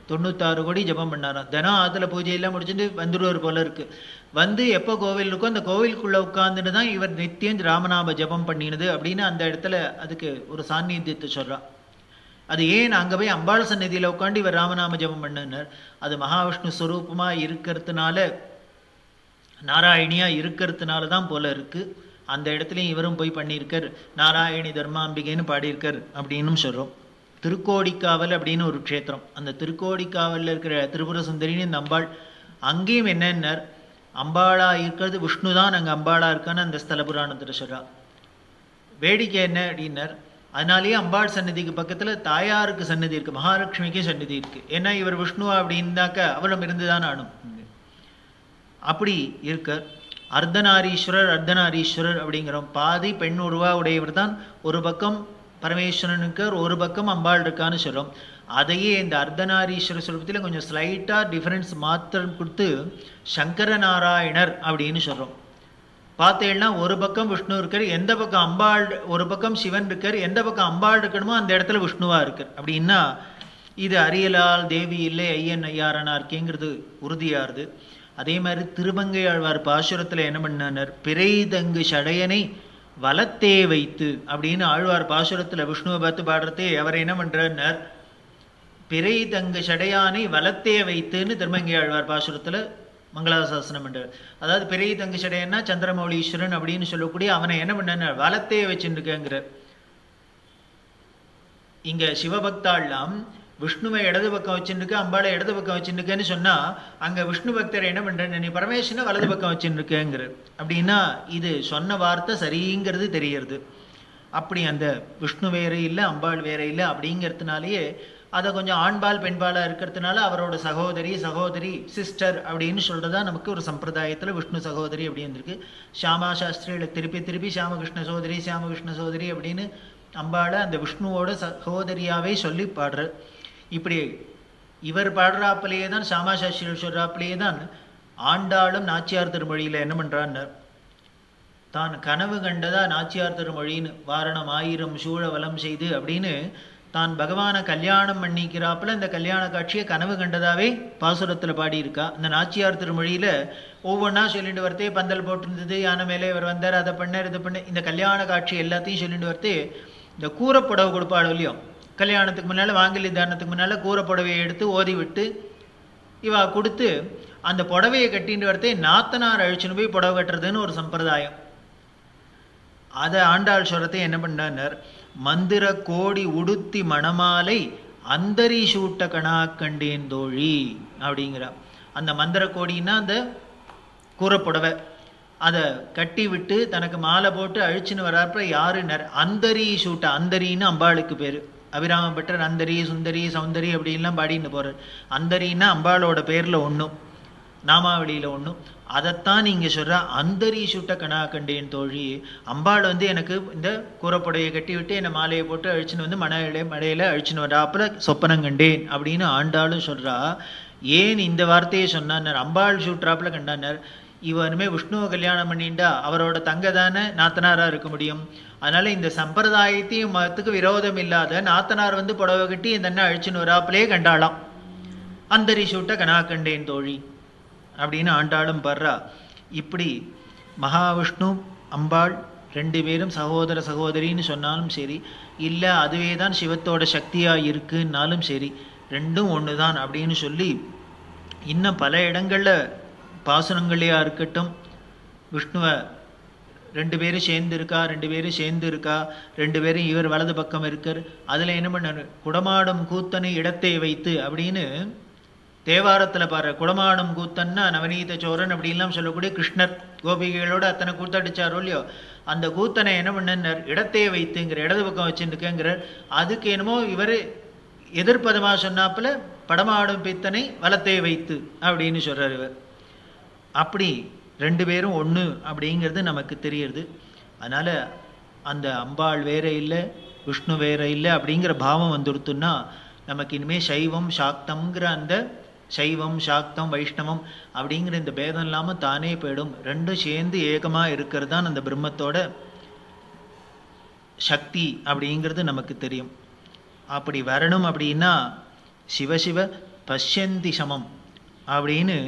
தொண்ணூத்தாறு கோடி ஜபம் பண்ணாராம் தினம் ஆத்துல பூஜையெல்லாம் முடிச்சுட்டு வந்துடுவார் போல இருக்கு வந்து எப்போ கோவில் இருக்கோ அந்த கோவிலுக்குள்ள உட்கார்ந்துட்டு தான் இவர் நித்தியம் ராமநாம ஜபம் பண்ணினது அப்படின்னு அந்த இடத்துல அதுக்கு ஒரு சாநித்தியத்தை சொல்றா அது ஏன் அங்க போய் அம்பாள் சந்நிதியில உட்காந்து இவர் ராமநாம ஜபம் பண்ணினார் அது மகாவிஷ்ணு ஸ்வரூபமா இருக்கிறதுனால நாராயணியா இருக்கிறதுனால தான் போல இருக்கு அந்த இடத்துலையும் இவரும் போய் பண்ணியிருக்கார் நாராயணி தர்மாம்பிகைன்னு பாடியிருக்கார் அப்படின்னும் சொல்றோம் திருக்கோடிக்காவல் அப்படின்னு ஒரு க்ஷேத்திரம் அந்த திருக்கோடிக்காவல்ல இருக்கிற திரிபுர சுந்தரின்னு இந்த அம்பாள் அங்கேயும் என்னன்னார் அம்பாளா இருக்கிறது விஷ்ணு தான் அங்கே அம்பாளா இருக்கான்னு அந்த ஸ்தல புராணத்தில் சொல்றா வேடிக்கை என்ன அப்படின்னார் அதனாலேயே அம்பாள் சன்னதிக்கு பக்கத்துல தாயாருக்கு சன்னதி இருக்கு மகாலட்சுமிக்கு சன்னதி இருக்கு ஏன்னா இவர் விஷ்ணுவா அப்படின்னாக்க அவளும் இருந்துதான் ஆனும் அப்படி இருக்க அர்த்தநாரீஸ்வரர் அர்த்தநாரீஸ்வரர் அப்படிங்கிறோம் பாதி பெண் உருவா உடையவர் தான் ஒரு பக்கம் பரமேஸ்வரனுக்கு ஒரு பக்கம் அம்பாள் இருக்கான்னு சொல்றோம் அதையே இந்த அர்த்தநாரீஸ்வர சுரூபத்தில் கொஞ்சம் ஸ்லைட்டாக டிஃபரன்ஸ் மாத்திரம் கொடுத்து சங்கர நாராயணர் அப்படின்னு சொல்றோம் பார்த்தேன்னா ஒரு பக்கம் விஷ்ணு இருக்கார் எந்த பக்கம் அம்பாள் ஒரு பக்கம் சிவன் இருக்கார் எந்த பக்கம் அம்பாள் இருக்கணுமோ அந்த இடத்துல விஷ்ணுவா இருக்கார் அப்படின்னா இது அரியலால் தேவி இல்லை ஐயன் ஐயாரனா இருக்கேங்கிறது உறுதியாருது அதே மாதிரி திருமங்கை ஆழ்வார் பாசுரத்துல என்ன பண்ணார் பிறை தங்கு சடையனை வலத்தே வைத்து அப்படின்னு ஆழ்வார் பாசுரத்துல விஷ்ணுவை பார்த்து பாடுறதே அவர் என்ன பண்றார் பிறை தங்கு சடையானை வலத்தே வைத்துன்னு திருமங்கை ஆழ்வார் பாசுரத்துல மங்களாசாசனம் பண்றார் அதாவது பிறை தங்கு சடையன்னா சந்திரமௌலீஸ்வரன் அப்படின்னு சொல்லக்கூடிய அவனை என்ன பண்ண வலத்தே வச்சுருக்கேங்கிற இங்க சிவபக்தாள்லாம் விஷ்ணுவை இடது பக்கம் வச்சுருக்கு அம்பாளை இடது பக்கம் வச்சுருக்கேன்னு சொன்னா அங்க விஷ்ணு பக்தர் என்ன பண்றேன் நீ பரமேஸ்வரனை வலது பக்கம் வச்சுருக்கேங்கிற அப்படின்னா இது சொன்ன வார்த்தை சரிங்கிறது தெரியறது அப்படி அந்த விஷ்ணு வேற இல்லை அம்பாள் வேற இல்லை அப்படிங்கிறதுனாலயே அதை கொஞ்சம் ஆண்பால் பெண்பாலா இருக்கிறதுனால அவரோட சகோதரி சகோதரி சிஸ்டர் அப்படின்னு சொல்றதா நமக்கு ஒரு சம்பிரதாயத்துல விஷ்ணு சகோதரி அப்படின்னு இருக்கு ஷாமா சாஸ்திரிகளை திருப்பி திருப்பி சாமகிருஷ்ண சோதரி சாமகிருஷ்ண சோதரி அப்படின்னு அம்பாளை அந்த விஷ்ணுவோட சகோதரியாவே சொல்லி பாடுற இப்படி இவர் பாடுறாப்பிலேயே தான் சாமா சாஸ்திரிகள் சொல்றாப்பிலேயே தான் ஆண்டாளும் நாச்சியார் திருமொழியில என்ன பண்றான்னு தான் கனவு கண்டதா நாச்சியார் திருமொழின்னு வாரணம் ஆயிரம் சூழ வலம் செய்து அப்படின்னு தான் பகவானை கல்யாணம் பண்ணிக்கிறாப்புல இந்த கல்யாண காட்சியை கனவு கண்டதாவே பாசுரத்துல பாடியிருக்கா இந்த நாச்சியார் திருமொழியில ஒவ்வொன்றா சொல்லிட்டு வரத்தே பந்தல் போட்டிருந்தது யானை மேலே இவர் வந்தார் அதை பண்ணார் இதை பண்ண இந்த கல்யாண காட்சி எல்லாத்தையும் சொல்லிட்டு வரத்தே இந்த கூரப்புடவை கொடுப்பாளோ இல்லையோ கல்யாணத்துக்கு முன்னால வாங்கலி தானத்துக்கு முன்னால கூரப்புடவையை எடுத்து ஓதி விட்டு இவா கொடுத்து அந்த புடவையை கட்டிட்டு வரத்தே நாத்தனார் அழிச்சுன்னு போய் புடவை கட்டுறதுன்னு ஒரு சம்பிரதாயம் அதை ஆண்டாள் சொல்றதை என்ன பண்ணார் மந்திர கோடி உடுத்தி மணமாலை அந்தரி சூட்ட கணா கண்டேன் தோழி அப்படிங்கிறா அந்த மந்திர கோடின்னா அந்த கூறப்புடவை அதை கட்டி விட்டு தனக்கு மாலை போட்டு அழிச்சுன்னு வராப்ப யாரு நர் அந்தரி சூட்ட அந்தரின்னு அம்பாளுக்கு பேரு அபிராம பட்டர் அந்தரி சுந்தரி சௌந்தரி அப்படின்லாம் பாடின்னு போறார் அந்தரின்னா அம்பாளோட பேர்ல ஒண்ணும் நாமாவளியில ஒண்ணும் அதைத்தான் நீங்க சொல்ற அந்தரி சுட்ட கணா கண்டேன் தோழி அம்பாள் வந்து எனக்கு இந்த கூரப்புடையை கட்டி விட்டு என்னை மாலையை போட்டு அழிச்சுன்னு வந்து மனையில மடையில அழிச்சுன்னு வராப்புல சொப்பனம் கண்டேன் அப்படின்னு ஆண்டாளும் சொல்றா ஏன் இந்த வார்த்தையை சொன்னார் அம்பாள் சூட்றாப்புல கண்டானார் இவனுமே விஷ்ணுவை கல்யாணம் பண்ணிண்டா அவரோட தங்க தானே நாத்தனாரா இருக்க முடியும் அதனால இந்த சம்பிரதாயத்தையும் மதத்துக்கு விரோதம் இல்லாத நாத்தனார் வந்து புடவை கட்டி இந்த அண்ணன் அழிச்சுன்னு வராப்புலே கண்டாளாம் அந்தரி சூட்ட கணா கண்டேன் தோழி அப்படின்னு ஆண்டாளும் பர்றா இப்படி மகாவிஷ்ணு அம்பாள் ரெண்டு பேரும் சகோதர சகோதரின்னு சொன்னாலும் சரி இல்லை அதுவே தான் சிவத்தோட சக்தியாக இருக்குன்னாலும் சரி ரெண்டும் ஒன்று தான் அப்படின்னு சொல்லி இன்னும் பல இடங்களில் பாசுரங்களையா இருக்கட்டும் விஷ்ணுவை ரெண்டு பேரும் சேர்ந்து இருக்கா ரெண்டு பேரும் சேர்ந்து இருக்கா ரெண்டு பேரும் இவர் வலது பக்கம் இருக்கார் அதில் என்ன பண்ணாரு குடமாடும் கூத்தனை இடத்தை வைத்து அப்படின்னு தேவாரத்தில் பாரு குடமாடும் கூத்தன்னா நவநீத சோரன் அப்படின்லாம் சொல்லக்கூடிய கிருஷ்ணர் கோபிகைகளோட அத்தனை கூத்தடிச்சாரோ இல்லையோ அந்த கூத்தனை என்ன பண்ணார் இடத்தையே வைத்துங்கிற இடது பக்கம் வச்சுருக்கேங்கிறார் அதுக்கு என்னமோ இவர் எதிர்ப்பதமா சொன்னாப்புல படமாடும் பித்தனை வலத்தை வைத்து அப்படின்னு சொல்றார் இவர் அப்படி ரெண்டு பேரும் ஒன்று அப்படிங்கிறது நமக்கு தெரியுது அதனால அந்த அம்பாள் வேற இல்லை விஷ்ணு வேற இல்லை அப்படிங்கிற பாவம் வந்துடுத்துன்னா நமக்கு இனிமேல் சைவம் சாக்தம்ங்கிற அந்த சைவம் சாக்தம் வைஷ்ணவம் அப்படிங்கிற இந்த பேதம் இல்லாமல் தானே போயிடும் ரெண்டும் சேர்ந்து ஏகமாக இருக்கிறது தான் அந்த பிரம்மத்தோட சக்தி அப்படிங்கிறது நமக்கு தெரியும் அப்படி வரணும் அப்படின்னா சிவசிவ பஷ்யந்தி சமம் அப்படின்னு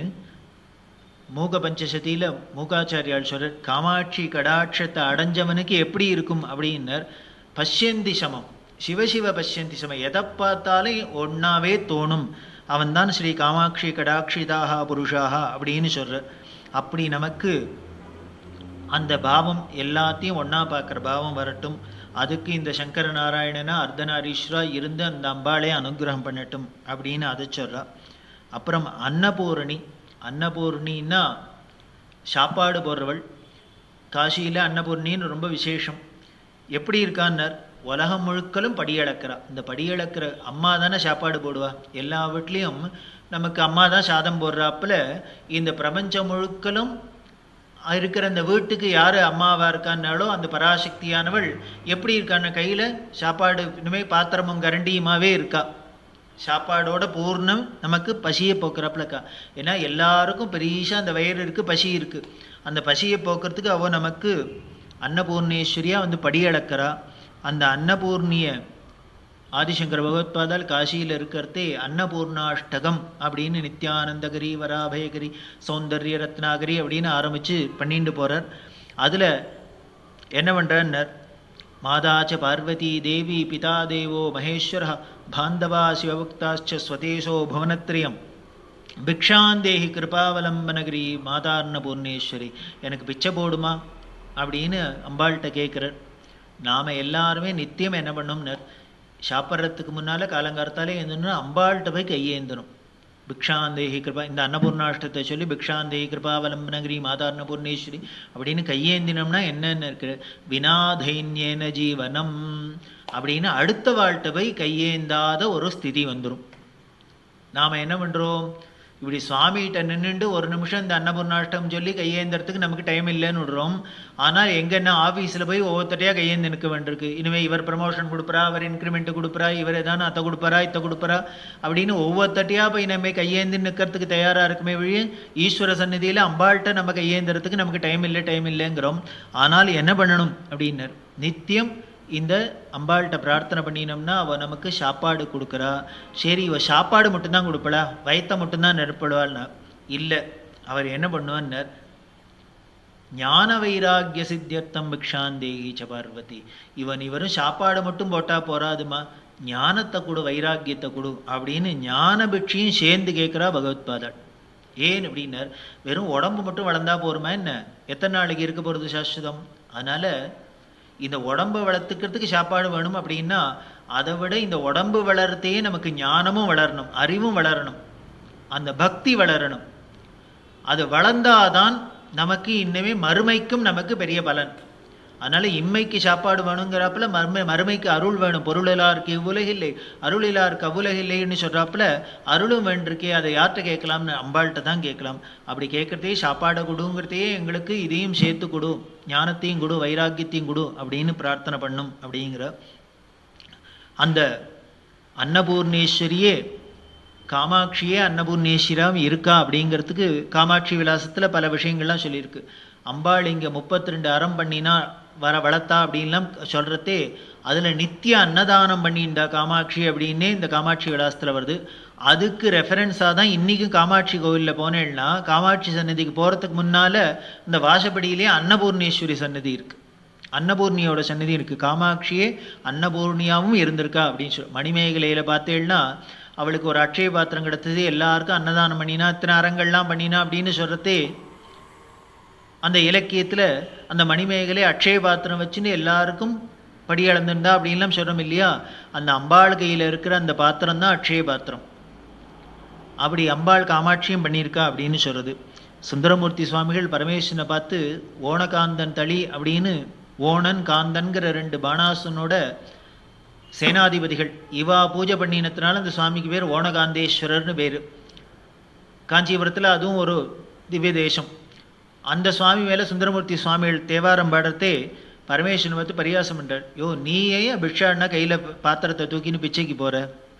மூக பஞ்சசதியில் மூகாச்சாரியால் சொல்றார் காமாட்சி கடாட்சத்தை அடைஞ்சவனுக்கு எப்படி இருக்கும் அப்படின்னர் பஷ்யந்தி சமம் சிவசிவ பஷ்யந்தி சமம் எதை பார்த்தாலும் ஒன்னாவே தோணும் அவன்தான் ஸ்ரீ காமாட்சி கடாட்சிதாக புருஷாக அப்படின்னு சொல்றார் அப்படி நமக்கு அந்த பாவம் எல்லாத்தையும் ஒண்ணா பார்க்குற பாவம் வரட்டும் அதுக்கு இந்த சங்கர நாராயணனா அர்த்தநாரீஸ்வரா இருந்து அந்த அம்பாளே அனுகிரகம் பண்ணட்டும் அப்படின்னு அதை சொல்றா அப்புறம் அன்னபூரணி அன்னபூர்ணின்னா சாப்பாடு போடுறவள் காசியில் அன்னபூர்ணின்னு ரொம்ப விசேஷம் எப்படி இருக்கான்னார் உலகம் முழுக்கலும் படியளக்கிறா இந்த படியளக்கிற அம்மா தானே சாப்பாடு போடுவா எல்லா வீட்லேயும் நமக்கு அம்மா தான் சாதம் போடுறாப்புல இந்த பிரபஞ்சம் முழுக்கலும் இருக்கிற அந்த வீட்டுக்கு யார் அம்மாவா இருக்கான்னாலோ அந்த பராசக்தியானவள் எப்படி இருக்கான்னு கையில் சாப்பாடு இனிமேல் பாத்திரமும் கரண்டியுமாவே இருக்கா சாப்பாடோட பூர்ணம் நமக்கு பசியை போக்குறப்பலக்கா ஏன்னா எல்லாருக்கும் பெரியசா அந்த வயிறு இருக்கு பசி இருக்கு அந்த பசியை போக்குறதுக்கு அவ நமக்கு அன்னபூர்ணேஸ்வரியா வந்து படியளக்கிறா அந்த அன்னபூர்ணிய ஆதிசங்கர பகவத்பாதால் காசியில் இருக்கிறதே அன்னபூர்ணாஷ்டகம் அப்படின்னு நித்யானந்தகிரி வராபயகிரி சௌந்தர்ய ரத்னாகரி அப்படின்னு ஆரம்பித்து பண்ணிட்டு போகிறார் அதில் என்ன பண்ணுறார் மாதாச்ச பார்வதி தேவி பிதா தேவோ மகேஸ்வர பாந்தவா சிவபக்தாச்ச ஸ்வதேசோ புவனத்ரியம் பிக்ஷாந்தேகி கிருபாவலம்பனகிரி மாதா அன்னபூர்ணேஸ்வரி எனக்கு பிச்சை போடுமா அப்படின்னு அம்பாள்கிட்ட கேட்குறார் நாம் எல்லாருமே நித்தியம் என்ன பண்ணோம்னர் சாப்பிட்றதுக்கு முன்னால் காலங்காலத்தாலே எழுந்தோம்னா அம்பாள்கிட்ட போய் கையேந்தணும் பிக்ஷாந்தேகி கிருபா இந்த அன்னபூர்ணாஷ்டத்தை சொல்லி பிக்ஷாந்தேகி கிருபாவலம்பனகிரி மாதா அன்னபூர்ணேஸ்வரி அப்படின்னு கையேந்தினோம்னா என்னென்ன இருக்கு வினாதைன்யேன ஜீவனம் அப்படின்னு அடுத்த வாழ்கிட்ட போய் கையேந்தாத ஒரு ஸ்திதி வந்துடும் நாம் என்ன பண்ணுறோம் இப்படி சுவாமிகிட்ட நின்றுட்டு ஒரு நிமிஷம் இந்த அன்னபூர்ணாஷ்டம் சொல்லி கையேந்திரத்துக்கு நமக்கு டைம் இல்லைன்னு விடுறோம் ஆனால் எங்கன்னா ஆஃபீஸில் போய் ஒவ்வொருத்தரையாக கையேந்து நிற்க வேண்டியிருக்கு இனிமேல் இவர் ப்ரமோஷன் கொடுப்பறா அவர் இன்க்ரிமெண்ட் கொடுப்பறா இவர் எதான அத்தை கொடுப்பறா இத்தை கொடுப்பறா அப்படின்னு ஒவ்வொருத்தட்டையாக போய் நம்ம கையேந்து நிற்கிறதுக்கு தயாராக இருக்குமே வழி ஈஸ்வர சந்நிதியில் அம்பாள்கிட்ட நம்ம கையேந்திரத்துக்கு நமக்கு டைம் இல்லை டைம் இல்லைங்கிறோம் ஆனால் என்ன பண்ணணும் அப்படின்னர் நித்தியம் இந்த அம்பாள்கிட்ட பிரார்த்தனை பண்ணினோம்னா அவள் நமக்கு சாப்பாடு கொடுக்குறா சரி இவ சாப்பாடு மட்டும்தான் கொடுப்பளா வயத்தை மட்டும்தான் நிரப்படுவாள்னா இல்லை அவர் என்ன பண்ணுவார் ஞான வைராக்கிய சித்தியர்த்தம் பிக்ஷாந்தேகி ச பார்வதி இவன் இவரும் சாப்பாடு மட்டும் போட்டா போறாதுமா ஞானத்தை கொடு வைராக்கியத்தை கொடு அப்படின்னு ஞான பிக்ஷையும் சேர்ந்து கேட்குறா பகவத்பாதாள் ஏன் அப்படின்னார் வெறும் உடம்பு மட்டும் வளர்ந்தா போருமா என்ன எத்தனை நாளைக்கு இருக்க போகிறது சாஸ்வதம் அதனால இந்த உடம்பை வளர்த்துக்கிறதுக்கு சாப்பாடு வேணும் அப்படின்னா அதை விட இந்த உடம்பு வளர்த்தே நமக்கு ஞானமும் வளரணும் அறிவும் வளரணும் அந்த பக்தி வளரணும் அது வளர்ந்தாதான் நமக்கு இன்னமே மறுமைக்கும் நமக்கு பெரிய பலன் அதனால இம்மைக்கு சாப்பாடு வேணுங்கிறப்பல மறுமை மறுமைக்கு அருள் வேணும் பொருள் எல்லாருக்கு இவ்வுலகில்லை அருள் எல்லாருக்கு அவ்வுலகில்லைன்னு சொல்றாப்புல அருளும் வேண்டிருக்கே அதை யார்கிட்ட கேட்கலாம்னு அம்பாள்கிட்ட தான் கேட்கலாம் அப்படி கேட்கறதே சாப்பாடை கொடுங்கிறதையே எங்களுக்கு இதையும் சேர்த்து கொடு ஞானத்தையும் கொடு வைராக்கியத்தையும் கொடு அப்படின்னு பிரார்த்தனை பண்ணும் அப்படிங்கிற அந்த அன்னபூர்ணேஸ்வரியே காமாட்சியே அன்னபூர்ணேஸ்வரம் இருக்கா அப்படிங்கிறதுக்கு காமாட்சி விலாசத்தில் பல விஷயங்கள்லாம் சொல்லியிருக்கு அம்பாள் இங்கே முப்பத்தி ரெண்டு அறம் பண்ணினா வர வளர்த்தா அப்படின்லாம் சொல்கிறதே அதில் நித்திய அன்னதானம் பண்ணிண்டா காமாட்சி அப்படின்னே இந்த காமாட்சி விலாசத்தில் வருது அதுக்கு ரெஃபரன்ஸாக தான் இன்றைக்கும் காமாட்சி கோவிலில் போனேன்னா காமாட்சி சன்னதிக்கு போகிறதுக்கு முன்னால் இந்த வாசப்படியிலே அன்னபூர்ணேஸ்வரி சன்னதி இருக்குது அன்னபூர்ணியோட சன்னதி இருக்குது காமாட்சியே அன்னபூர்ணியாவும் இருந்திருக்கா அப்படின்னு சொல்லி மணிமேகலையில் பார்த்தேன்னா அவளுக்கு ஒரு அட்சய பாத்திரம் கிடத்தது எல்லாருக்கும் அன்னதானம் பண்ணினா இத்தனை அறங்கள்லாம் பண்ணினா அப்படின்னு சொல்கிறதே அந்த இலக்கியத்தில் அந்த மணிமேகலை அட்சய பாத்திரம் வச்சுன்னு எல்லாருக்கும் படி அளந்துருந்தா அப்படின்லாம் சொல்கிறோம் இல்லையா அந்த அம்பாள் கையில் இருக்கிற அந்த பாத்திரம் தான் அட்சய பாத்திரம் அப்படி அம்பாள் காமாட்சியும் பண்ணியிருக்கா அப்படின்னு சொல்கிறது சுந்தரமூர்த்தி சுவாமிகள் பரமேஸ்வரனை பார்த்து ஓணகாந்தன் தளி அப்படின்னு ஓணன் காந்தன்கிற ரெண்டு பாணாசனோட சேனாதிபதிகள் இவா பூஜை பண்ணினத்தினால அந்த சுவாமிக்கு பேர் ஓணகாந்தேஸ்வரர்னு பேர் காஞ்சிபுரத்தில் அதுவும் ஒரு திவ்ய தேசம் அந்த சுவாமி மேலே சுந்தரமூர்த்தி சுவாமிகள் தேவாரம் பாடுறதே பரமேஸ்வரன் பார்த்து பரியாசம் பண்ணுறார் யோ நீயே பிக்ஷான்னா கையில் பாத்திரத்தை தூக்கின்னு பிச்சைக்கு போகிற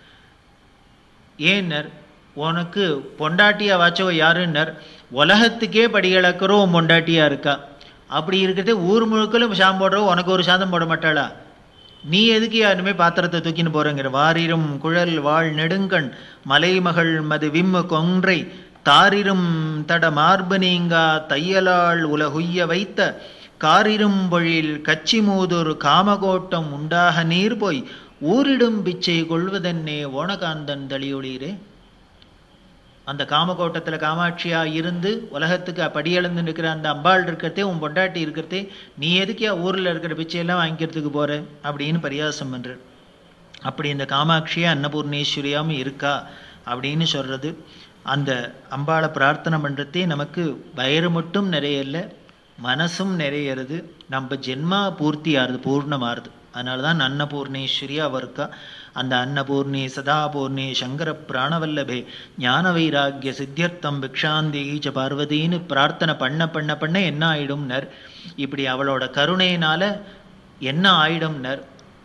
ஏன்னர் உனக்கு பொண்டாட்டியா வாச்சோ யாருன்னர் உலகத்துக்கே படிகளக்கிறோம் பொண்டாட்டியா இருக்கா அப்படி இருக்கிறதே ஊர் முழுக்களும் சாம் போடுறோம் உனக்கு ஒரு சாதம் போட மாட்டாளா நீ எதுக்கு யாருமே பாத்திரத்தை தூக்கின்னு போறங்கிற வாரிரும் குழல் வாழ் நெடுங்கண் மலைமகள் மது விம்மு கொன்றை தாரிரும் தட மார்பு நீங்கா தையலாள் உலகுய்ய வைத்த காரிரும் பொழில் கச்சி மூதொரு காமகோட்டம் உண்டாக நீர் போய் ஊரிடும் பிச்சை கொள்வதென்னே ஓணகாந்தன் தளியொளீரே அந்த காமகோட்டத்துல காமாட்சியா இருந்து உலகத்துக்கு படியளந்து நிற்கிற அந்த அம்பாள் இருக்கிறதே உன் பொண்டாட்டி இருக்கிறதே நீ எதுக்கியா ஊர்ல இருக்கிற பிச்சையெல்லாம் வாங்கிக்கிறதுக்கு போற அப்படின்னு பரியாசம் பண்ற அப்படி இந்த காமாட்சியா அன்னபூர்ணேஸ்வரியாவும் இருக்கா அப்படின்னு சொல்றது அந்த அம்பாளை பிரார்த்தனை பண்றதே நமக்கு வயிறு மட்டும் நிறைய இல்லை மனசும் நிறையிறது நம்ம ஜென்மா பூர்த்தி ஆறுது பூர்ணமாறுது அதனால தான் அன்னபூர்ணேஸ்வரி அவர் இருக்கா அந்த அன்னபூர்ணி சதாபூர்ணி சங்கர பிராணவல்லபே ஞான வைராக்கிய சித்தியர்த்தம் பிக்ஷாந்தி ச பார்வதின்னு பிரார்த்தனை பண்ண பண்ண பண்ண என்ன ஆயிடும்னர் இப்படி அவளோட கருணையினால என்ன ஆயிடும்னர்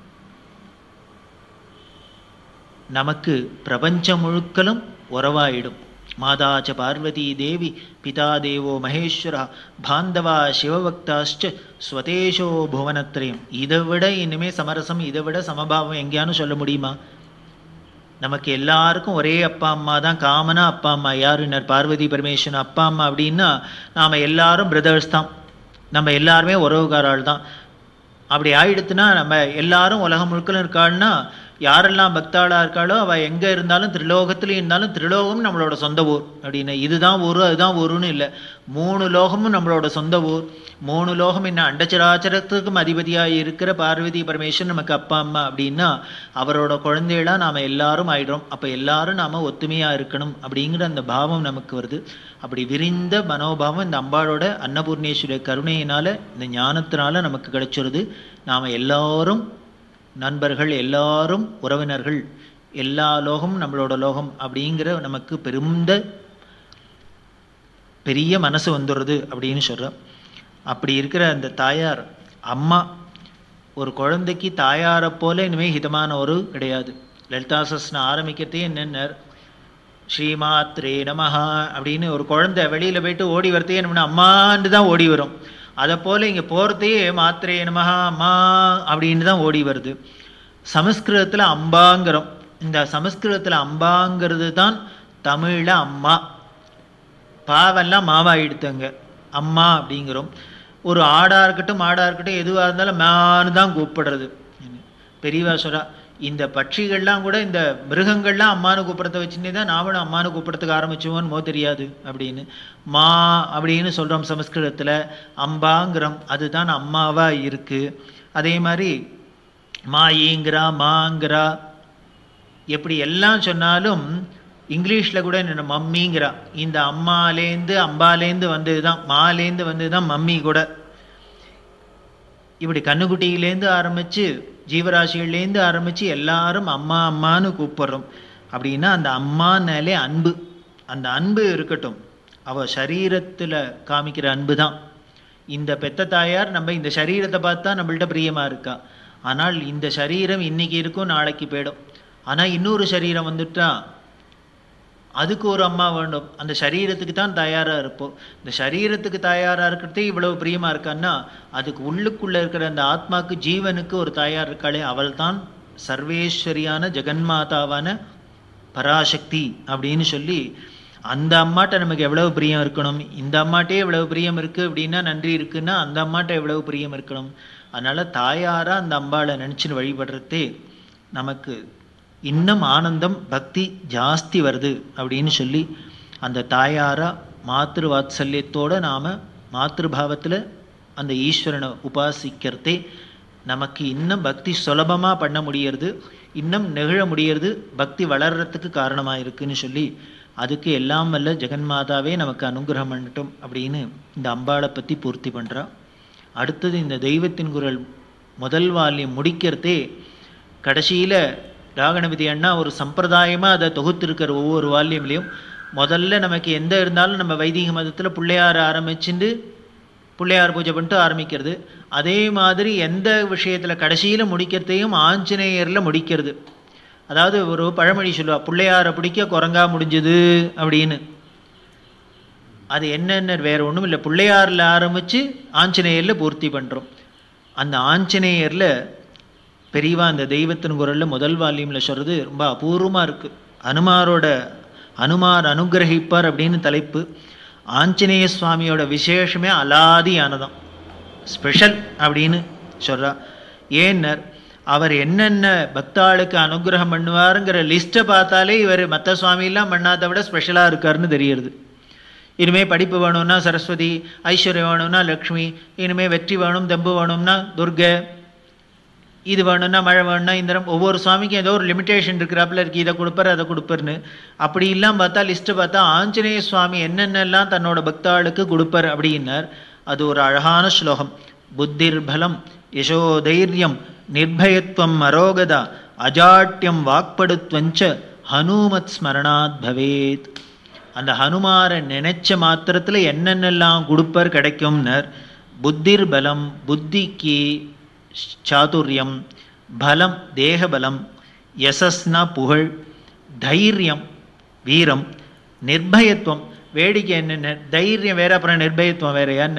நமக்கு பிரபஞ்சம் முழுக்கலும் உறவாயிடும் மாதாச்ச பார்வதி தேவி பிதா தேவோ மகேஸ்வரா பாந்தவா சிவபக்தாச்ச ஸ்வதேஷோ புவனத்ரயம் இதை விட இனிமே சமரசம் இதை விட சமபாவம் எங்கேயானு சொல்ல முடியுமா நமக்கு எல்லாருக்கும் ஒரே அப்பா அம்மா தான் காமனா அப்பா அம்மா யாருன்னர் பார்வதி பரமேஸ்வரன் அப்பா அம்மா அப்படின்னா நாம எல்லாரும் பிரதர்ஸ் தான் நம்ம எல்லாருமே உறவுகாரால் தான் அப்படி ஆயிடுத்துன்னா நம்ம எல்லாரும் உலகம் முழுக்கலும் இருக்காள்னா யாரெல்லாம் பக்தாளா இருக்காளோ அவ எங்க இருந்தாலும் திரிலோகத்திலையும் இருந்தாலும் திரிலோகம் நம்மளோட சொந்த ஊர் அப்படின்னு இதுதான் ஊரு அதுதான் ஊருன்னு இல்லை மூணு லோகமும் நம்மளோட சொந்த ஊர் மூணு லோகம் என்ன அண்டச்சராச்சரத்துக்கும் அதிபதியா இருக்கிற பார்வதி பரமேஸ்வரன் நமக்கு அப்பா அம்மா அப்படின்னா அவரோட குழந்தைகளா நாம எல்லாரும் ஆயிடுறோம் அப்ப எல்லாரும் நாம ஒத்துமையா இருக்கணும் அப்படிங்கிற அந்த பாவம் நமக்கு வருது அப்படி விரிந்த மனோபாவம் இந்த அம்பாளோட அன்னபூர்ணேஸ்வரிய கருணையினால இந்த ஞானத்தினால நமக்கு கிடைச்சிருது நாம எல்லாரும் நண்பர்கள் எல்லாரும் உறவினர்கள் எல்லா லோகமும் நம்மளோட லோகம் அப்படிங்கிற நமக்கு பெருந்த பெரிய மனசு வந்துடுறது அப்படின்னு சொல்கிறோம் அப்படி இருக்கிற அந்த தாயார் அம்மா ஒரு குழந்தைக்கு தாயாரை போல இனிமேல் ஹிதமான ஒரு கிடையாது லலிதாசஸ்ன ஆரம்பிக்கிறதே என்னென்ன ஸ்ரீமாத்ரே நமஹா அப்படின்னு ஒரு குழந்தை வெளியில் போயிட்டு ஓடி வரதே என்ன அம்மான்னு தான் ஓடி வரும் அதை போல இங்கே போகிறதையே மாத்திரே நமஹா அம்மா அப்படின்னு தான் ஓடி வருது சமஸ்கிருதத்தில் அம்பாங்கிறோம் இந்த சமஸ்கிருதத்தில் அம்பாங்கிறது தான் தமிழில் அம்மா பாவெல்லாம் மாவாயிடுத்தங்க அம்மா அப்படிங்கிறோம் ஒரு ஆடா இருக்கட்டும் மாடா இருக்கட்டும் எதுவாக இருந்தாலும் மேனு தான் கூப்பிடுறது பெரியவா சொல்றா இந்த பட்சிகள்லாம் கூட இந்த மிருகங்கள்லாம் அம்மானு கூப்பிடத்தை வச்சுன்னே தான் நாமளும் அம்மானு கூப்பிடத்துக்கு ஆரம்பிச்சோமோன்னு மோ தெரியாது அப்படின்னு மா அப்படின்னு சொல்கிறோம் சமஸ்கிருதத்தில் அம்பாங்கிறோம் அதுதான் அம்மாவா இருக்கு அதே மாதிரி மாயிங்கிறா மாங்கிறா எப்படி எல்லாம் சொன்னாலும் இங்கிலீஷில் கூட என்ன மம்மிங்கிறா இந்த அம்மாலேருந்து அம்பாலேருந்து வந்தது தான் மாலேருந்து வந்தது தான் மம்மி கூட இப்படி கண்ணுக்குட்டியிலேருந்து ஆரம்பித்து ஜீவராசிகள்லேருந்து ஆரம்பித்து எல்லாரும் அம்மா அம்மான்னு கூப்பிட்றோம் அப்படின்னா அந்த அம்மானாலே அன்பு அந்த அன்பு இருக்கட்டும் அவள் சரீரத்தில் காமிக்கிற அன்பு தான் இந்த பெத்த தாயார் நம்ம இந்த சரீரத்தை பார்த்தா நம்மள்ட்ட பிரியமாக இருக்கா ஆனால் இந்த சரீரம் இன்னைக்கு இருக்கும் நாளைக்கு போயிடும் ஆனால் இன்னொரு சரீரம் வந்துட்டா அதுக்கு ஒரு அம்மா வேண்டும் அந்த சரீரத்துக்கு தான் தயாராக இருப்போம் இந்த சரீரத்துக்கு தயாராக இருக்கிறதே இவ்வளவு பிரியமாக இருக்கான்னா அதுக்கு உள்ளுக்குள்ளே இருக்கிற அந்த ஆத்மாக்கு ஜீவனுக்கு ஒரு தாயார் இருக்காளே அவள் தான் சர்வேஸ்வரியான ஜெகன்மாதாவான பராசக்தி அப்படின்னு சொல்லி அந்த அம்மாட்ட நமக்கு எவ்வளவு பிரியம் இருக்கணும் இந்த அம்மாட்டே எவ்வளவு பிரியம் இருக்கு அப்படின்னா நன்றி இருக்குன்னா அந்த அம்மாட்ட எவ்வளவு பிரியம் இருக்கணும் அதனால தாயாரா அந்த அம்பாளை நினைச்சுன்னு வழிபடுறதே நமக்கு இன்னும் ஆனந்தம் பக்தி ஜாஸ்தி வருது அப்படின்னு சொல்லி அந்த தாயாரா மாத்திரு வாத்சல்யத்தோட நாம மாத்திருபாவத்தில் அந்த ஈஸ்வரனை உபாசிக்கிறதே நமக்கு இன்னும் பக்தி சுலபமாக பண்ண முடியறது இன்னும் நெகிழ முடியறது பக்தி வளர்றதுக்கு காரணமாக இருக்குன்னு சொல்லி அதுக்கு எல்லாம் வல்ல ஜெகன்மாதாவே நமக்கு அனுகிரகம் பண்ணட்டும் அப்படின்னு இந்த அம்பாளை பற்றி பூர்த்தி பண்ணுறா அடுத்தது இந்த தெய்வத்தின் குரல் முதல் வால்யம் முடிக்கிறதே கடைசியில் ராகணபதி அண்ணா ஒரு சம்பிரதாயமாக அதை தொகுத்திருக்கிற ஒவ்வொரு வால்யம்லையும் முதல்ல நமக்கு எந்த இருந்தாலும் நம்ம வைதிக மதத்தில் பிள்ளையார் ஆரம்பிச்சுட்டு பிள்ளையார் பூஜை பண்ணிட்டு ஆரம்பிக்கிறது அதே மாதிரி எந்த விஷயத்தில் கடைசியில் முடிக்கிறதையும் ஆஞ்சநேயரில் முடிக்கிறது அதாவது ஒரு பழமொழி சொல்லுவா பிள்ளையாரை பிடிக்க குரங்கா முடிஞ்சது அப்படின்னு அது என்னென்ன வேற ஒன்றும் இல்லை பிள்ளையாரில் ஆரம்பித்து ஆஞ்சநேயரில் பூர்த்தி பண்ணுறோம் அந்த ஆஞ்சநேயரில் பெரியவா அந்த தெய்வத்தின் குரல்ல முதல் வால்யூம்ல சொல்றது ரொம்ப அபூர்வமா இருக்கு அனுமாரோட அனுமார் அனுகிரகிப்பார் அப்படின்னு தலைப்பு ஆஞ்சநேய சுவாமியோட விசேஷமே அலாதியானதான் ஸ்பெஷல் அப்படின்னு சொல்றா ஏன்னர் அவர் என்னென்ன பக்தாளுக்கு அனுகிரகம் பண்ணுவாருங்கிற லிஸ்ட்டை பார்த்தாலே இவர் மற்ற சுவாமியெல்லாம் பண்ணாத விட ஸ்பெஷலாக இருக்காருன்னு தெரியுது இனிமே படிப்பு வேணும்னா சரஸ்வதி ஐஸ்வர்யம் வேணும்னா லக்ஷ்மி இனிமே வெற்றி வேணும் தெம்பு வேணும்னா துர்கை இது வேணும்னா மழை வேணும்னா இந்திரம் ஒவ்வொரு சுவாமிக்கும் ஏதோ ஒரு லிமிட்டேஷன் இருக்கிறாப்புல இருக்கு இதை கொடுப்பார் அதை கொடுப்பார்னு அப்படி இல்லாம பார்த்தா லிஸ்ட்டை பார்த்தா ஆஞ்சநேய சுவாமி என்னென்னலாம் தன்னோட பக்தாளுக்கு கொடுப்பார் அப்படின்னார் அது ஒரு அழகான ஸ்லோகம் புத்திர் பலம் யசோதைரியம் நிர்பயத்வம் அரோகதா அஜாட்டியம் வாக்படுத்வஞ்ச ஹனுமத் ஸ்மரணாத் பவேத் அந்த ஹனுமாரை நினைச்ச மாத்திரத்துல என்னென்னலாம் கொடுப்பார் கிடைக்கும்னர் புத்திர் பலம் புத்திக்கு சாதுரியம் பலம் தேகபலம் யசஸ்னா புகழ் தைரியம் வீரம் நிர்பயத்துவம் வேடிக்கை என்னென்ன தைரியம் வேற அப்புறம் நிர்பயத்துவம் வேற என்ன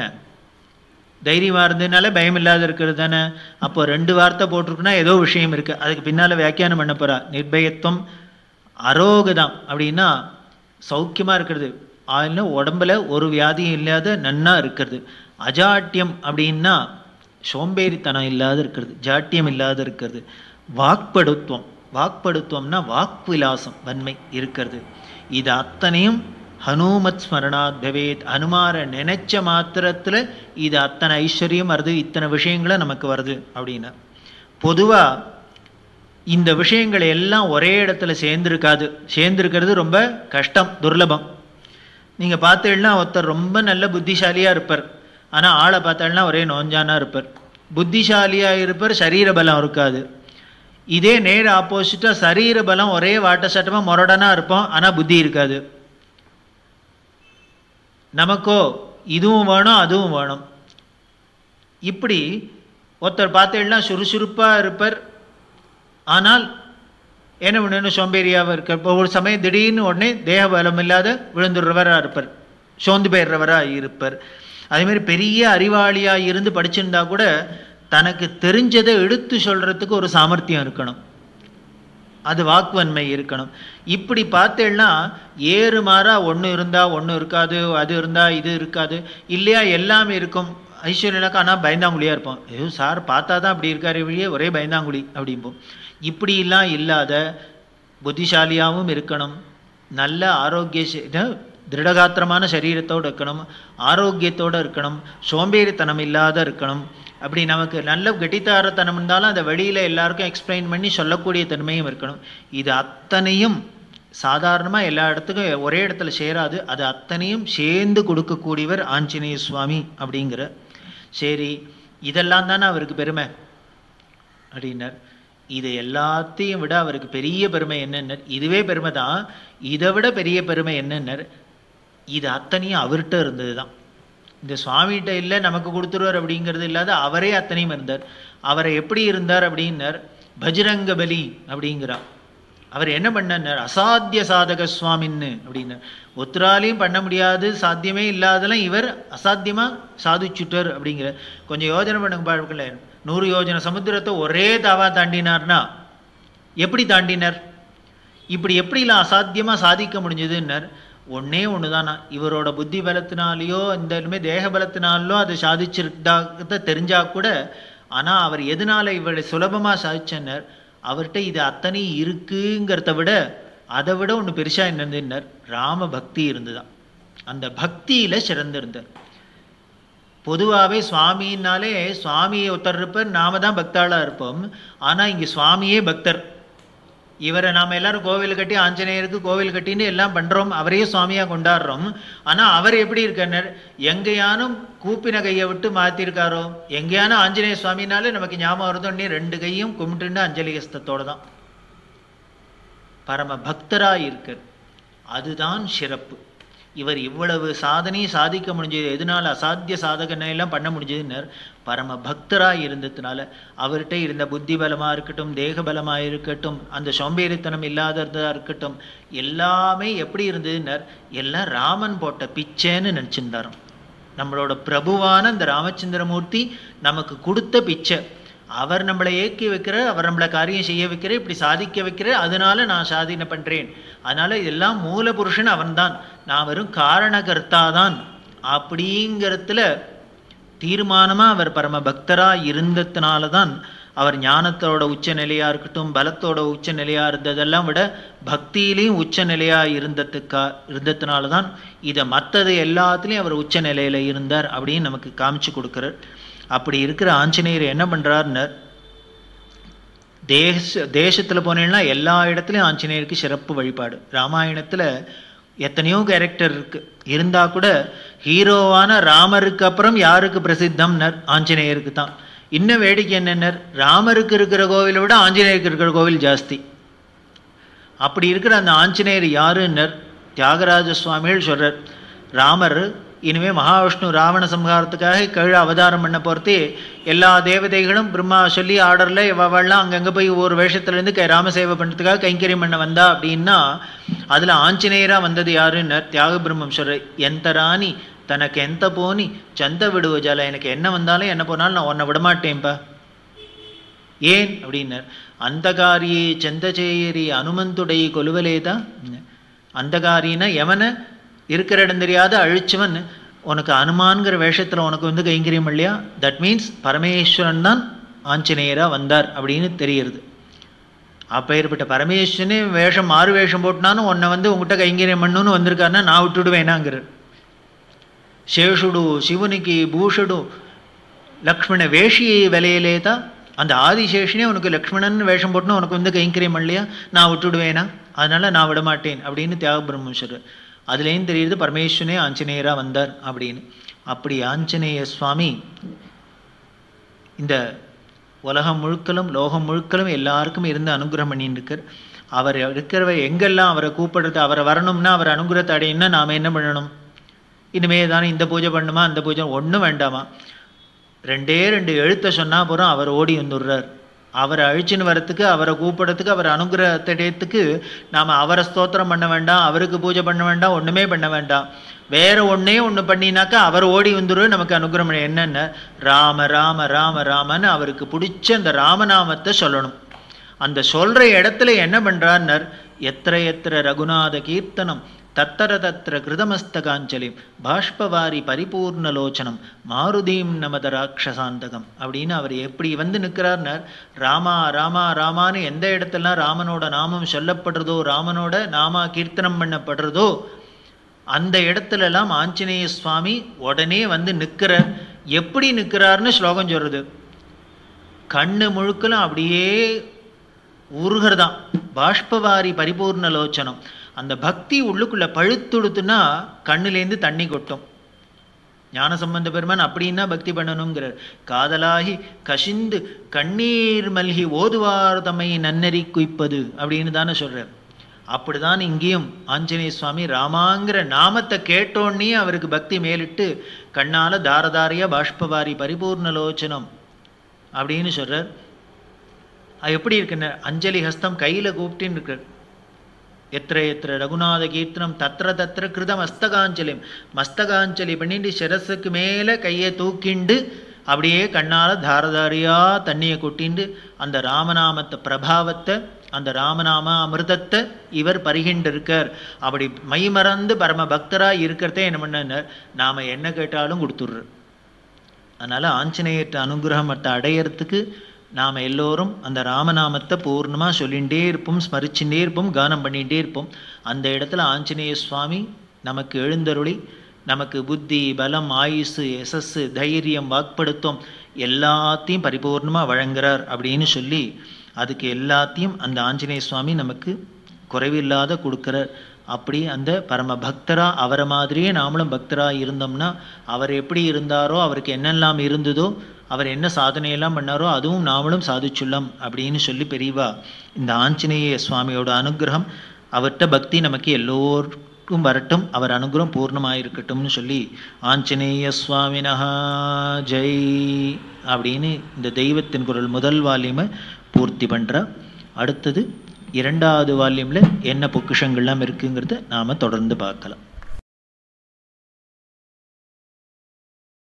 தைரியமா இருந்ததுனால பயம் இல்லாத இருக்கிறது தானே அப்போ ரெண்டு வார்த்தை போட்டிருக்குன்னா ஏதோ விஷயம் இருக்கு அதுக்கு பின்னால வியாக்கியானம் பண்ண போறா நிர்பயத்துவம் அரோகதம் அப்படின்னா சௌக்கியமா இருக்கிறது ஆயில உடம்புல ஒரு வியாதியும் இல்லாத நன்னா இருக்கிறது அஜாட்டியம் அப்படின்னா சோம்பேறித்தனம் இல்லாத இருக்கிறது ஜாட்டியம் இல்லாத இருக்கிறது வாக்படுத்துவம் வாக்படுத்துவம்னா வாக்விலாசம் வன்மை இருக்கிறது இது அத்தனையும் ஹனுமத் ஸ்மரணாத் பவேத் ஹனுமாரை நினைச்ச மாத்திரத்துல இது அத்தனை ஐஸ்வர்யம் வருது இத்தனை விஷயங்களை நமக்கு வருது அப்படின்னா பொதுவா இந்த விஷயங்கள் எல்லாம் ஒரே இடத்துல சேர்ந்திருக்காது சேர்ந்திருக்கிறது ரொம்ப கஷ்டம் துர்லபம் நீங்க பார்த்தீங்கன்னா ஒருத்தர் ரொம்ப நல்ல புத்திசாலியா இருப்பார் ஆனா ஆளை பார்த்தாள்னா ஒரே நோஞ்சானா இருப்பார் புத்திசாலியா இருப்பார் சரீர பலம் இருக்காது இதே நேர ஆப்போசிட்டா சரீர பலம் ஒரே வாட்ட சட்டமா முரடனா இருப்போம் ஆனா புத்தி இருக்காது நமக்கோ இதுவும் வேணும் அதுவும் வேணும் இப்படி ஒருத்தர் பார்த்தீங்கன்னா சுறுசுறுப்பா இருப்பார் ஆனால் என்ன பண்ணணும் சோம்பேறியாகவும் இருக்க ஒரு சமயம் திடீர்னு உடனே தேக பலம் இல்லாத விழுந்துடுறவராக இருப்பார் சோர்ந்து போயிடுறவராக இருப்பார் அதே மாதிரி பெரிய அறிவாளியாக இருந்து படிச்சிருந்தா கூட தனக்கு தெரிஞ்சதை எடுத்து சொல்றதுக்கு ஒரு சாமர்த்தியம் இருக்கணும் அது வாக்குவன்மை இருக்கணும் இப்படி பார்த்தேன்னா ஏறு மாறா ஒன்று இருந்தா ஒன்று இருக்காது அது இருந்தா இது இருக்காது இல்லையா எல்லாமே இருக்கும் ஐஸ்வர்யனாக்கா ஆனால் பயந்தாங்குழியா இருப்போம் ஐயோ சார் பார்த்தா தான் அப்படி இருக்காரு வழியே ஒரே பயந்தாங்குழி அப்படிம்போம் இப்படிலாம் இல்லாத புத்திசாலியாகவும் இருக்கணும் நல்ல ஆரோக்கிய திருடகாத்திரமான சரீரத்தோடு இருக்கணும் ஆரோக்கியத்தோடு இருக்கணும் சோம்பேறித்தனம் இல்லாத இருக்கணும் அப்படி நமக்கு நல்ல கெட்டித்தாரத்தனம் இருந்தாலும் அதை வெளியில் எல்லாருக்கும் எக்ஸ்பிளைன் பண்ணி சொல்லக்கூடிய தன்மையும் இருக்கணும் இது அத்தனையும் சாதாரணமாக எல்லா இடத்துக்கும் ஒரே இடத்துல சேராது அது அத்தனையும் சேர்ந்து கொடுக்கக்கூடியவர் ஆஞ்சநேய சுவாமி அப்படிங்கிற சரி இதெல்லாம் தானே அவருக்கு பெருமை அப்படின்னார் இது எல்லாத்தையும் விட அவருக்கு பெரிய பெருமை என்னன்னர் இதுவே பெருமை தான் இதை விட பெரிய பெருமை என்னன்னர் இது அத்தனையும் அவர்கிட்ட இருந்தது தான் இந்த சுவாமிகிட்ட இல்லை நமக்கு கொடுத்துருவார் அப்படிங்கிறது இல்லாத அவரே அத்தனையும் இருந்தார் அவரை எப்படி இருந்தார் அப்படின்னார் பஜ்ரங்க பலி அப்படிங்கிறார் அவர் என்ன பண்ணார் அசாத்திய சாதக சுவாமின்னு அப்படின்னார் ஒத்துராலையும் பண்ண முடியாது சாத்தியமே இல்லாதெல்லாம் இவர் அசாத்தியமா சாதிச்சுட்டார் அப்படிங்கிற கொஞ்சம் யோஜனை பண்ணுங்க பாருக்கல நூறு யோஜனை சமுத்திரத்தை ஒரே தாவா தாண்டினார்னா எப்படி தாண்டினார் இப்படி எப்படிலாம் அசாத்தியமா சாதிக்க முடிஞ்சதுன்னர் ஒன்னே ஒண்ணுதானா இவரோட புத்தி பலத்தினாலேயோ இந்த தேக பலத்தினாலோ அதை சாதிச்சிருந்தா தெரிஞ்சா கூட ஆனா அவர் எதனால இவரை சுலபமா சாதிச்சனர் அவர்கிட்ட இது அத்தனை இருக்குங்கிறத விட அதை விட ஒன்று பெருசா என்னதுன்னர் ராம பக்தி இருந்துதான் அந்த பக்தியில சிறந்திருந்தார் பொதுவாகவே சுவாமின்னாலே சுவாமியை ஒருத்தர் இருப்பார் நாம தான் பக்தாளா இருப்போம் ஆனா இங்க சுவாமியே பக்தர் இவரை நாம எல்லாரும் கோவில் கட்டி ஆஞ்சநேயருக்கு கோவில் கட்டின்னு எல்லாம் பண்றோம் அவரையே சுவாமியா கொண்டாடுறோம் ஆனா அவர் எப்படி இருக்கார் எங்கேயானும் கூப்பின கையை விட்டு மாத்திருக்காரோ எங்கேயானும் ஆஞ்சநேய சுவாமினாலே நமக்கு ஞாபகம் வருதோன்னே ரெண்டு கையும் கும்பிட்டுண்டு அஞ்சலி ஹஸ்தத்தோட தான் பரம பக்தரா இருக்கு அதுதான் சிறப்பு இவர் இவ்வளவு சாதனையும் சாதிக்க முடிஞ்சது எதனால அசாத்திய சாதகனை எல்லாம் பண்ண முடிஞ்சதுன்னர் பரம பக்தரா இருந்ததுனால அவர்கிட்ட இருந்த புத்தி பலமா இருக்கட்டும் தேக பலமா இருக்கட்டும் அந்த சோம்பேறித்தனம் இல்லாததா இருக்கட்டும் எல்லாமே எப்படி இருந்ததுன்னர் எல்லாம் ராமன் போட்ட பிச்சைன்னு நினைச்சிருந்தாராம் நம்மளோட பிரபுவான இந்த ராமச்சந்திரமூர்த்தி நமக்கு கொடுத்த பிச்சை அவர் நம்மளை ஏக்கி வைக்கிறார் அவர் நம்மளை காரியம் செய்ய வைக்கிறார் இப்படி சாதிக்க வைக்கிறார் அதனால நான் சாதனை பண்றேன் அதனால இதெல்லாம் மூல புருஷன் அவன்தான் நான் வெறும் காரணகர்த்தா தான் அப்படிங்கிறதுல தீர்மானமா அவர் பரம பக்தரா இருந்ததுனால தான் அவர் ஞானத்தோட உச்ச நிலையா இருக்கட்டும் பலத்தோட உச்ச நிலையா இருந்ததெல்லாம் விட பக்தியிலையும் உச்ச நிலையா இருந்ததுக்கா இருந்ததுனால தான் இதை மற்றது எல்லாத்துலேயும் அவர் உச்ச நிலையில இருந்தார் அப்படின்னு நமக்கு காமிச்சு கொடுக்குறார் அப்படி இருக்கிற ஆஞ்சநேயர் என்ன பண்றாருன்னு தேச தேசத்துல போனேன்னா எல்லா இடத்துலையும் ஆஞ்சநேயருக்கு சிறப்பு வழிபாடு ராமாயணத்துல எத்தனையோ கேரக்டர் இருக்கு இருந்தா கூட ஹீரோவான ராமருக்கு அப்புறம் யாருக்கு பிரசித்தம்னர் ஆஞ்சநேயருக்கு தான் இன்னும் வேடிக்கை என்னன்னர் ராமருக்கு இருக்கிற கோவிலை விட ஆஞ்சநேயருக்கு இருக்கிற கோவில் ஜாஸ்தி அப்படி இருக்கிற அந்த ஆஞ்சநேயர் யாருன்னர் தியாகராஜ சுவாமிகள் சொல்றார் ராமர் இனிமே மகாவிஷ்ணு ராவண சம்ஹாரத்துக்காக கீழே அவதாரம் பண்ண போகிறதே எல்லா தேவதைகளும் பிரம்மா சொல்லி ஆர்டரில் இவெல்லாம் அங்கங்கே போய் ஒரு வேஷத்துலேருந்து க ராமசேவை பண்ணுறதுக்காக கைங்கரியம் பண்ண வந்தா அப்படின்னா அதில் ஆஞ்சநேயராக வந்தது யாருன்னு தியாக பிரம்மம் சொல்ற எந்த ராணி தனக்கு எந்த போனி சந்த விடுவ ஜால எனக்கு என்ன வந்தாலும் என்ன போனாலும் நான் உன்னை விடமாட்டேன்ப்பா ஏன் அப்படின்னார் அந்தகாரியே செந்தச்சேயரி அனுமந்துடை கொலுவலேதா அந்தகாரின்னா எவனை இருக்கிற இடம் தெரியாத அழிச்சவன் உனக்கு அனுமான்கிற வேஷத்தில் உனக்கு வந்து கைங்கரியம் இல்லையா தட் மீன்ஸ் பரமேஸ்வரன் தான் ஆஞ்சநேயராக வந்தார் அப்படின்னு தெரியுது அப்பேற்பட்ட பரமேஸ்வரனே வேஷம் மாறு வேஷம் போட்டுனாலும் உன்னை வந்து உங்ககிட்ட கைங்கரியம் பண்ணுன்னு வந்திருக்காருன்னா நான் விட்டுடுவேனாங்கிறார் శేషుడు శివునికి భూషుడు லக்ஷ்மண வேஷி விலையிலேதா அந்த ஆதிசேஷனே உனக்கு லக்ஷ்மணன் வேஷம் போட்டுனா உனக்கு வந்து கைங்கரியம் இல்லையா நான் விட்டுடுவேனா அதனால நான் விட மாட்டேன் அப்படின்னு தியாக பிரம்மேஸ்வரர் அதுலேயும் தெரியுது பரமேஸ்வரனே ஆஞ்சநேயராக வந்தார் அப்படின்னு அப்படி ஆஞ்சநேய சுவாமி இந்த உலகம் முழுக்கலும் லோகம் முழுக்கலும் எல்லாருக்கும் இருந்து அனுகிரகம் பண்ணிட்டு இருக்கார் அவர் இருக்கிறவ எங்கெல்லாம் அவரை கூப்பிடுறது அவரை வரணும்னா அவர் அனுகிரகத்தை அடையணும்னா நாம் என்ன பண்ணணும் இனிமே தானே இந்த பூஜை பண்ணுமா அந்த பூஜை ஒன்றும் வேண்டாமா ரெண்டே ரெண்டு எழுத்தை சொன்னா போகிறோம் அவர் ஓடி வந்துடுறார் அவரை அழிச்சுன்னு வரத்துக்கு அவரை கூப்பிடறதுக்கு அவர் அனுகிரகத்தடையத்துக்கு நாம் அவரை ஸ்தோத்திரம் பண்ண வேண்டாம் அவருக்கு பூஜை பண்ண வேண்டாம் ஒன்றுமே பண்ண வேண்டாம் வேற ஒன்னே ஒன்று பண்ணினாக்கா அவர் ஓடி வந்துடும் நமக்கு அனுகிரகம் என்னென்ன ராம ராம ராம ராமன்னு அவருக்கு பிடிச்ச அந்த ராமநாமத்தை சொல்லணும் அந்த சொல்ற இடத்துல என்ன பண்றார்னர் எத்திர எத்திர ரகுநாத கீர்த்தனம் தத்தர தத்திர கிருதமஸ்தகாஞ்சலி பாஷ்பவாரி பரிபூர்ணலோச்சனம் மாருதீம் நமத ராட்சசாந்தகம் அப்படின்னு அவர் எப்படி வந்து நிற்கிறார்னர் ராமா ராமா ராமான்னு எந்த இடத்துலாம் ராமனோட நாமம் சொல்லப்படுறதோ ராமனோட நாமா கீர்த்தனம் பண்ணப்படுறதோ அந்த இடத்துலலாம் ஆஞ்சநேய சுவாமி உடனே வந்து நிற்கிறார் எப்படி நிற்கிறார்னு ஸ்லோகம் சொல்றது கண்ணு முழுக்கலும் அப்படியே உருகிறதான் பாஷ்பவாரி பரிபூர்ண லோச்சனம் அந்த பக்தி உள்ளுக்குள்ள பழுத்துடுத்துனா கண்ணுலேருந்து தண்ணி கொட்டும் ஞான சம்பந்த பெருமான் அப்படின்னா பக்தி பண்ணணுங்கிறார் காதலாகி கசிந்து கண்ணீர் மல்கி ஓதுவார் தம்மை நன்னறி குய்ப்பது அப்படின்னு தானே சொல்றார் அப்படிதான் இங்கேயும் ஆஞ்சநேய சுவாமி ராமாங்கிற நாமத்தை கேட்டோன்னே அவருக்கு பக்தி மேலிட்டு கண்ணால தாரதாரியா பாஷ்பவாரி பரிபூர்ணலோச்சனம் அப்படின்னு சொல்றார் அது எப்படி இருக்குன்னு அஞ்சலி ஹஸ்தம் கையில கூப்பிட்டுன்னு இருக்கார் எத்திர எத்திர ரகுநாத கீர்த்தனம் தத்திர தத்திர கிருத மஸ்தகாஞ்சலி மஸ்தகாஞ்சலி பண்ணிட்டு சிரஸுக்கு மேல கையை தூக்கிண்டு அப்படியே கண்ணால தாரதாரியா தண்ணியை கொட்டிண்டு அந்த ராமநாமத்தை பிரபாவத்தை அந்த ராமநாம அமிர்தத்தை இவர் பருகிண்டு இருக்கார் அப்படி மைமறந்து பரம பக்தரா இருக்கிறதே என்ன பண்ணார் நாம என்ன கேட்டாலும் கொடுத்துட்ற அதனால ஆஞ்சநேயர்கிட்ட அனுகிரகமத்தை அடையறதுக்கு நாம் எல்லோரும் அந்த ராமநாமத்தை பூர்ணமாக சொல்லிகிட்டே இருப்போம் ஸ்மரிச்சுட்டே இருப்போம் கானம் பண்ணிகிட்டே இருப்போம் அந்த இடத்துல ஆஞ்சநேய சுவாமி நமக்கு எழுந்தருளி நமக்கு புத்தி பலம் ஆயுசு எசஸ்ஸு தைரியம் வாக்படுத்தும் எல்லாத்தையும் பரிபூர்ணமாக வழங்குறார் அப்படின்னு சொல்லி அதுக்கு எல்லாத்தையும் அந்த ஆஞ்சநேய சுவாமி நமக்கு குறைவில்லாத கொடுக்குறார் அப்படி அந்த பரம பக்தரா அவரை மாதிரியே நாமளும் பக்தரா இருந்தோம்னா அவர் எப்படி இருந்தாரோ அவருக்கு என்னெல்லாம் இருந்ததோ அவர் என்ன சாதனையெல்லாம் பண்ணாரோ அதுவும் நாமளும் சாதிச்சுள்ளோம் அப்படின்னு சொல்லி பெரியவா இந்த ஆஞ்சநேய சுவாமியோட அனுகிரகம் அவர்கிட்ட பக்தி நமக்கு எல்லோருக்கும் வரட்டும் அவர் அனுகிரகம் பூர்ணமாக இருக்கட்டும்னு சொல்லி ஆஞ்சநேய சுவாமினஹா ஜெய் அப்படின்னு இந்த தெய்வத்தின் குரல் முதல் வால்யூமை பூர்த்தி பண்ணுறா அடுத்தது இரண்டாவது வால்யூமில் என்ன பொக்கிஷங்கள்லாம் இருக்குங்கிறத நாம் தொடர்ந்து பார்க்கலாம்